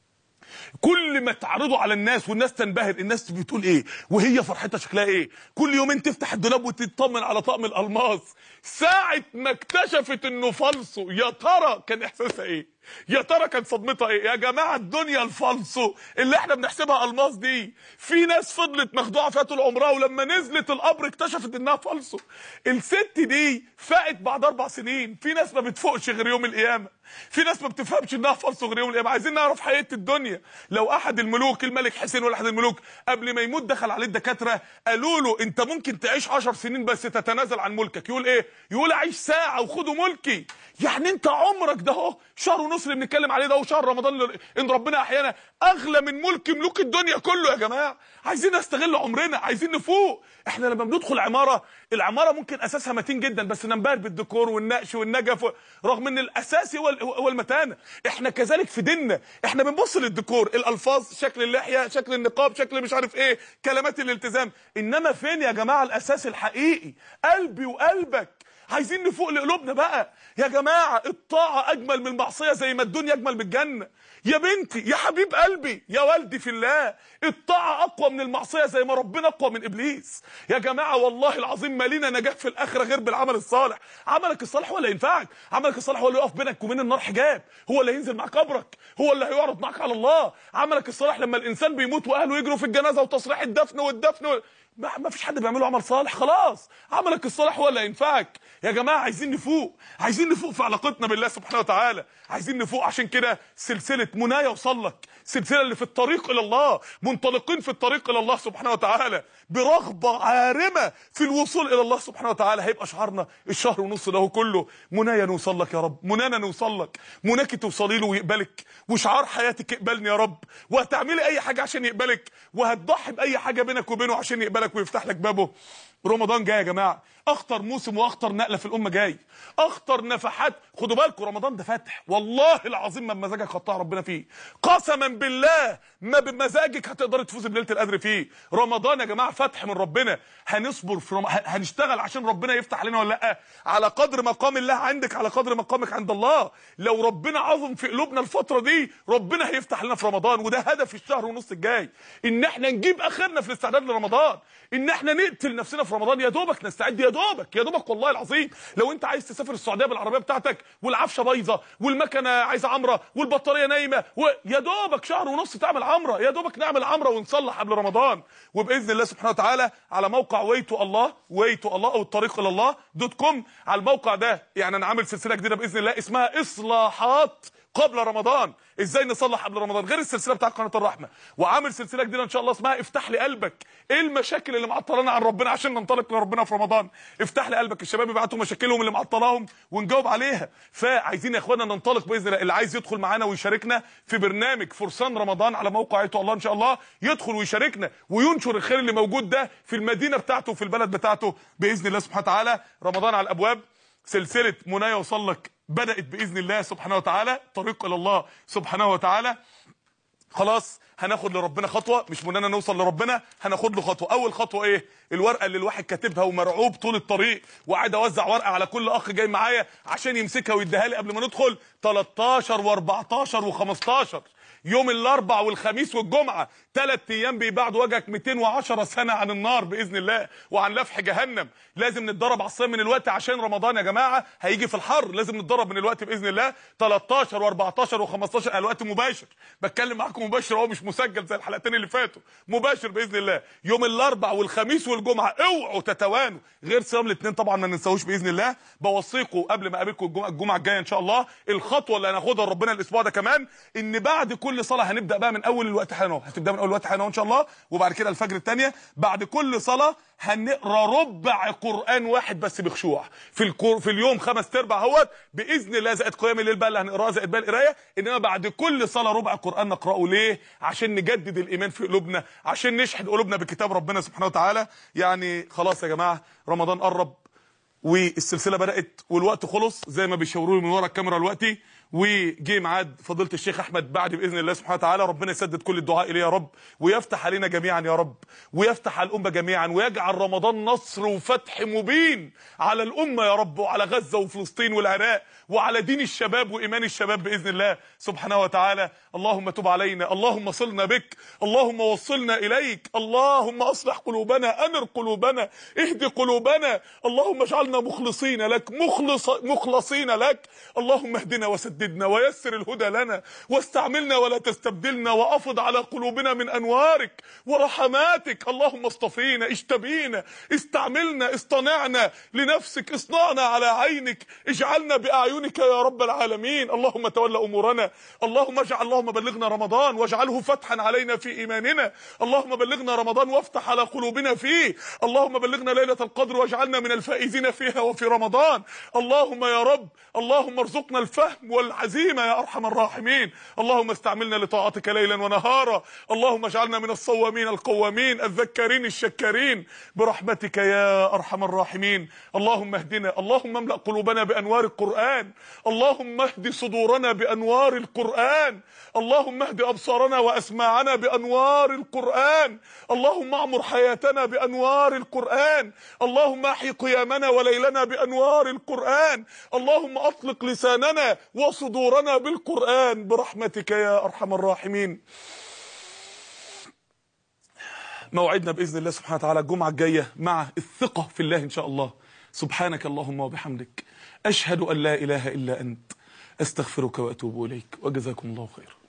كل ما تعرضه على الناس والناس تنبهر الناس بتقول ايه وهي فرحتها شكلها ايه كل يومين تفتح الدولاب وتطمن على طقم الالماس ساعه ما اكتشفت انه فالصو يا ترى كان احساسها ايه يا ترى كانت صدمتها ايه يا جماعه الدنيا الفالصو اللي احنا بنحسبها الماس دي في ناس فضلت مخدوعه فيها طول عمرها ولما نزلت القبر اكتشفت انها فالصو الست دي فاقت بعد اربع سنين في ناس ما بتفوقش غير يوم القيامه في ناس ما بتفهمش انها فالصو غير يوم القيامه عايزين نعرف حقيقه الدنيا لو احد الملوك الملك حسين ولا احد الملوك قبل ما يموت دخل عليه الدكاتره قالوا له انت ممكن تعيش 10 سنين بس تتنازل عن ملكك يقول ايه يقول اعيش ساعه وخدوا ملكي يعني انت عمرك ده اهو شهر ونص اللي بنتكلم عليه ده وشهر رمضان اللي ان ربنا احيانا اغلى من ملك ملوك الدنيا كله يا جماعه عايزين نستغل عمرنا عايزين نفوق احنا لما بندخل عماره العماره ممكن اساسها متين جدا بس ننبهر بالديكور والنقش والنجف رغم ان الاساسي هو هو المتانه احنا كذلك في ديننا احنا بنبص للديكور الالفاظ شكل اللحيه شكل النقاب شكل مش عارف ايه كلمات الالتزام انما فين يا جماعه الاساس الحقيقي قلبي وقلبك عايزين نفوق لقلوبنا بقى يا جماعه الطاعه اجمل من المعصيه زي ما الدنيا اجمل من الجنه يا بنتي يا حبيب قلبي يا والدي في الله الطاعه اقوى من المعصيه زي ما ربنا اقوى من ابليس يا جماعه والله العظيم ما لينا نجاح في الاخره غير بالعمل الصالح عملك الصالح هو اللي ينفعك عملك الصالح هو اللي يقف بينك وبين النار حجاب هو اللي هينزل معاك قبرك هو اللي هيعرض معاك على الله عملك الصالح لما الانسان بيموت واهله يجروا في الجنازه وتصريح الدفن والدفن و... ما فيش حد بيعمله عمل صالح خلاص عملك الصالح هو اللي هينفعك يا جماعه عايزين نفوق عايزين نفوق في علاقتنا بالله سبحانه وتعالى عايزين نفوق عشان كده سلسله منايا وصلك سلسله اللي في الطريق الى الله منطلقين في الطريق الى الله سبحانه وتعالى برغبه عارمه في الوصول الى الله سبحانه وتعالى هيبقى شعارنا الشهر ونص ده كله منايا نوصل لك يا رب منانا نوصل لك مناك توصلي له ويقبلك وشعار حياتك اقبلني يا رب وهتعملي اي حاجه عشان يقبلك وهتضحي باي حاجه بينك وبينه عشان يقبلك ويفتح لك بابه رمضان جاي يا جماعه اخطر موسم واخطر نقله في الامه جاي اخطر نفحات خدوا بالكم رمضان ده فتح والله العظيم ما بمزاجك خطها ربنا فيه قسما بالله ما بمزاجك هتقدر تفوز بليله القدر فيه رمضان يا جماعه فتح من ربنا هنصبر في رم... هنشتغل عشان ربنا يفتح علينا ولا لا على قدر مقام الله عندك على قدر مقامك عند الله لو ربنا عظم في قلوبنا الفتره دي ربنا هيفتح لنا في رمضان وده هدف الشهر ونص الجاي ان احنا نجيب اخرنا في الاستعداد لرمضان ان احنا نقتل نفسنا في رمضان يا دوبك نستعد يا دوبك يا دوبك والله العظيم لو انت عايز تسافر السعوديه بالعربيه بتاعتك والعفشه بايظه والمكنه عايزه عمره والبطاريه نايمه ويا دوبك شهر ونص تعمل عمره يا دوبك نعمل عمره ونصلح قبل رمضان وباذن الله سبحانه وتعالى على موقع ويتو الله ويتو الله او الطريق الى الله دوت كوم على الموقع ده يعني انا عامل سلسله جديده باذن الله اسمها اصلاحات قبل رمضان ازاي نصلح قبل رمضان غير السلسله بتاعت قناه الرحمه وعامل سلسله جديده ان شاء الله اسمها افتح لي قلبك ايه المشاكل اللي معطلانا عن ربنا عشان ننطلق لربنا في رمضان افتح لي قلبك الشباب يبعتوا مشاكلهم اللي معطلاهم ونجاوب عليها فعايزين يا اخوانا ننطلق باذن الله اللي عايز يدخل معانا ويشاركنا في برنامج فرسان رمضان على موقع ايتو الله ان شاء الله يدخل ويشاركنا وينشر الخير اللي موجود ده في المدينه بتاعته وفي البلد بتاعته باذن الله سبحانه وتعالى رمضان على الابواب سلسله منايا وصلك بدات باذن الله سبحانه وتعالى طريق الى الله سبحانه وتعالى خلاص هناخد لربنا خطوه مش مننا نوصل لربنا هناخد له خطوه اول خطوه ايه الورقه اللي الواحد كاتبها ومرعوب طول الطريق وقاعد اوزع ورقه على كل اخ جاي معايا عشان يمسكها ويديها لي قبل ما ندخل 13 و14 و15 يوم الاربع والخميس والجمعه ثلاث ايام بيبعد وجهك 210 سنه عن النار باذن الله وعن لفح جهنم لازم نتدرب على الصيام من الوقت عشان رمضان يا جماعه هيجي في الحر لازم نتدرب من الوقت باذن الله 13 و14 و15 الوقت مباشر بتكلم معاكم مباشر هو مش مسجل زي الحلقتين اللي فاتوا مباشر باذن الله يوم الاربع والخميس والجمعه اوعوا تتوانوا غير صيام الاثنين طبعا ما ننساهوش باذن الله بوصيكم قبل ما اقابلكم الجمعه الجمعه الجايه ان شاء الله الخطوه اللي هناخدها ربنا الاسبوع ده كمان ان بعد كل صلاه هنبدا بقى من اول الوقت حالا هتبدا من اول الوقت حالا ان شاء الله وبعد كده الفجر الثانيه بعد كل صلاه هنقرا ربع قران واحد بس بخشوع في الكور في اليوم خمس ارباع اهوت باذن الله زائد قيام الليل بقى اللي هنقراه زائد بقى القرايه انما بعد كل صلاه ربع قران نقراه ليه عشان نجدد الايمان في قلوبنا عشان نشحن قلوبنا بكتاب ربنا سبحانه وتعالى يعني خلاص يا جماعه رمضان قرب والسلسله بدات والوقت خلص زي ما بيشاوروا لي من ورا الكاميرا دلوقتي وجه ميعاد فضيله الشيخ احمد بعد باذن الله سبحانه وتعالى ربنا يسدد كل الدعاء اليه يا رب ويفتح علينا جميعا يا رب ويفتح على الامه جميعا ويجعل رمضان نصر وفتح مبين على الامه يا رب وعلى غزه وفلسطين والعراق وعلى دين الشباب وايمان الشباب باذن الله سبحانه وتعالى اللهم تب علينا اللهم صلنا بك اللهم وصلنا اليك اللهم اصلح قلوبنا انر قلوبنا اهد قلوبنا اللهم اجعلنا مخلصين لك مخلص مخلصين لك اللهم اهدنا وسددنا ويسر الهدى لنا واستعملنا ولا تستبدلنا وافض على قلوبنا من انوارك ورحماتك اللهم اصطفينا اشتبينا استعملنا اصطنعنا لنفسك اصنعنا على عينك اجعلنا باعينك يا رب العالمين اللهم تولى امورنا اللهم اجعل اللهم بلغنا رمضان واجعله فتحا علينا في ايماننا اللهم بلغنا رمضان وافتح على قلوبنا فيه اللهم بلغنا ليله القدر واجعلنا من الفائزين فيها وفي رمضان اللهم يا رب اللهم ارزقنا الفهم والعزيمه يا ارحم الراحمين اللهم استعملنا لطاعتك ليلا ونهارا اللهم اجعلنا من الصوامين القوامين الذكارين الشكارين برحمتك يا ارحم الراحمين اللهم اهدنا اللهم املا قلوبنا بانوار القران اللهم اهد صدورنا بانوار القران اللهم اهد ابصارنا واسماعنا بانوار القران اللهم اعمر حياتنا بانوار القران اللهم احي قيامنا وليلنا بانوار القران اللهم اطلق لساننا وصدورنا بالقران برحمتك يا ارحم الراحمين موعدنا باذن الله سبحانه وتعالى الجمعه الجايه مع الثقه في الله ان شاء الله سبحانك اللهم وبحمدك اشهد ان لا اله الا انت استغفرك واتوب اليك وجزاكم الله خيرا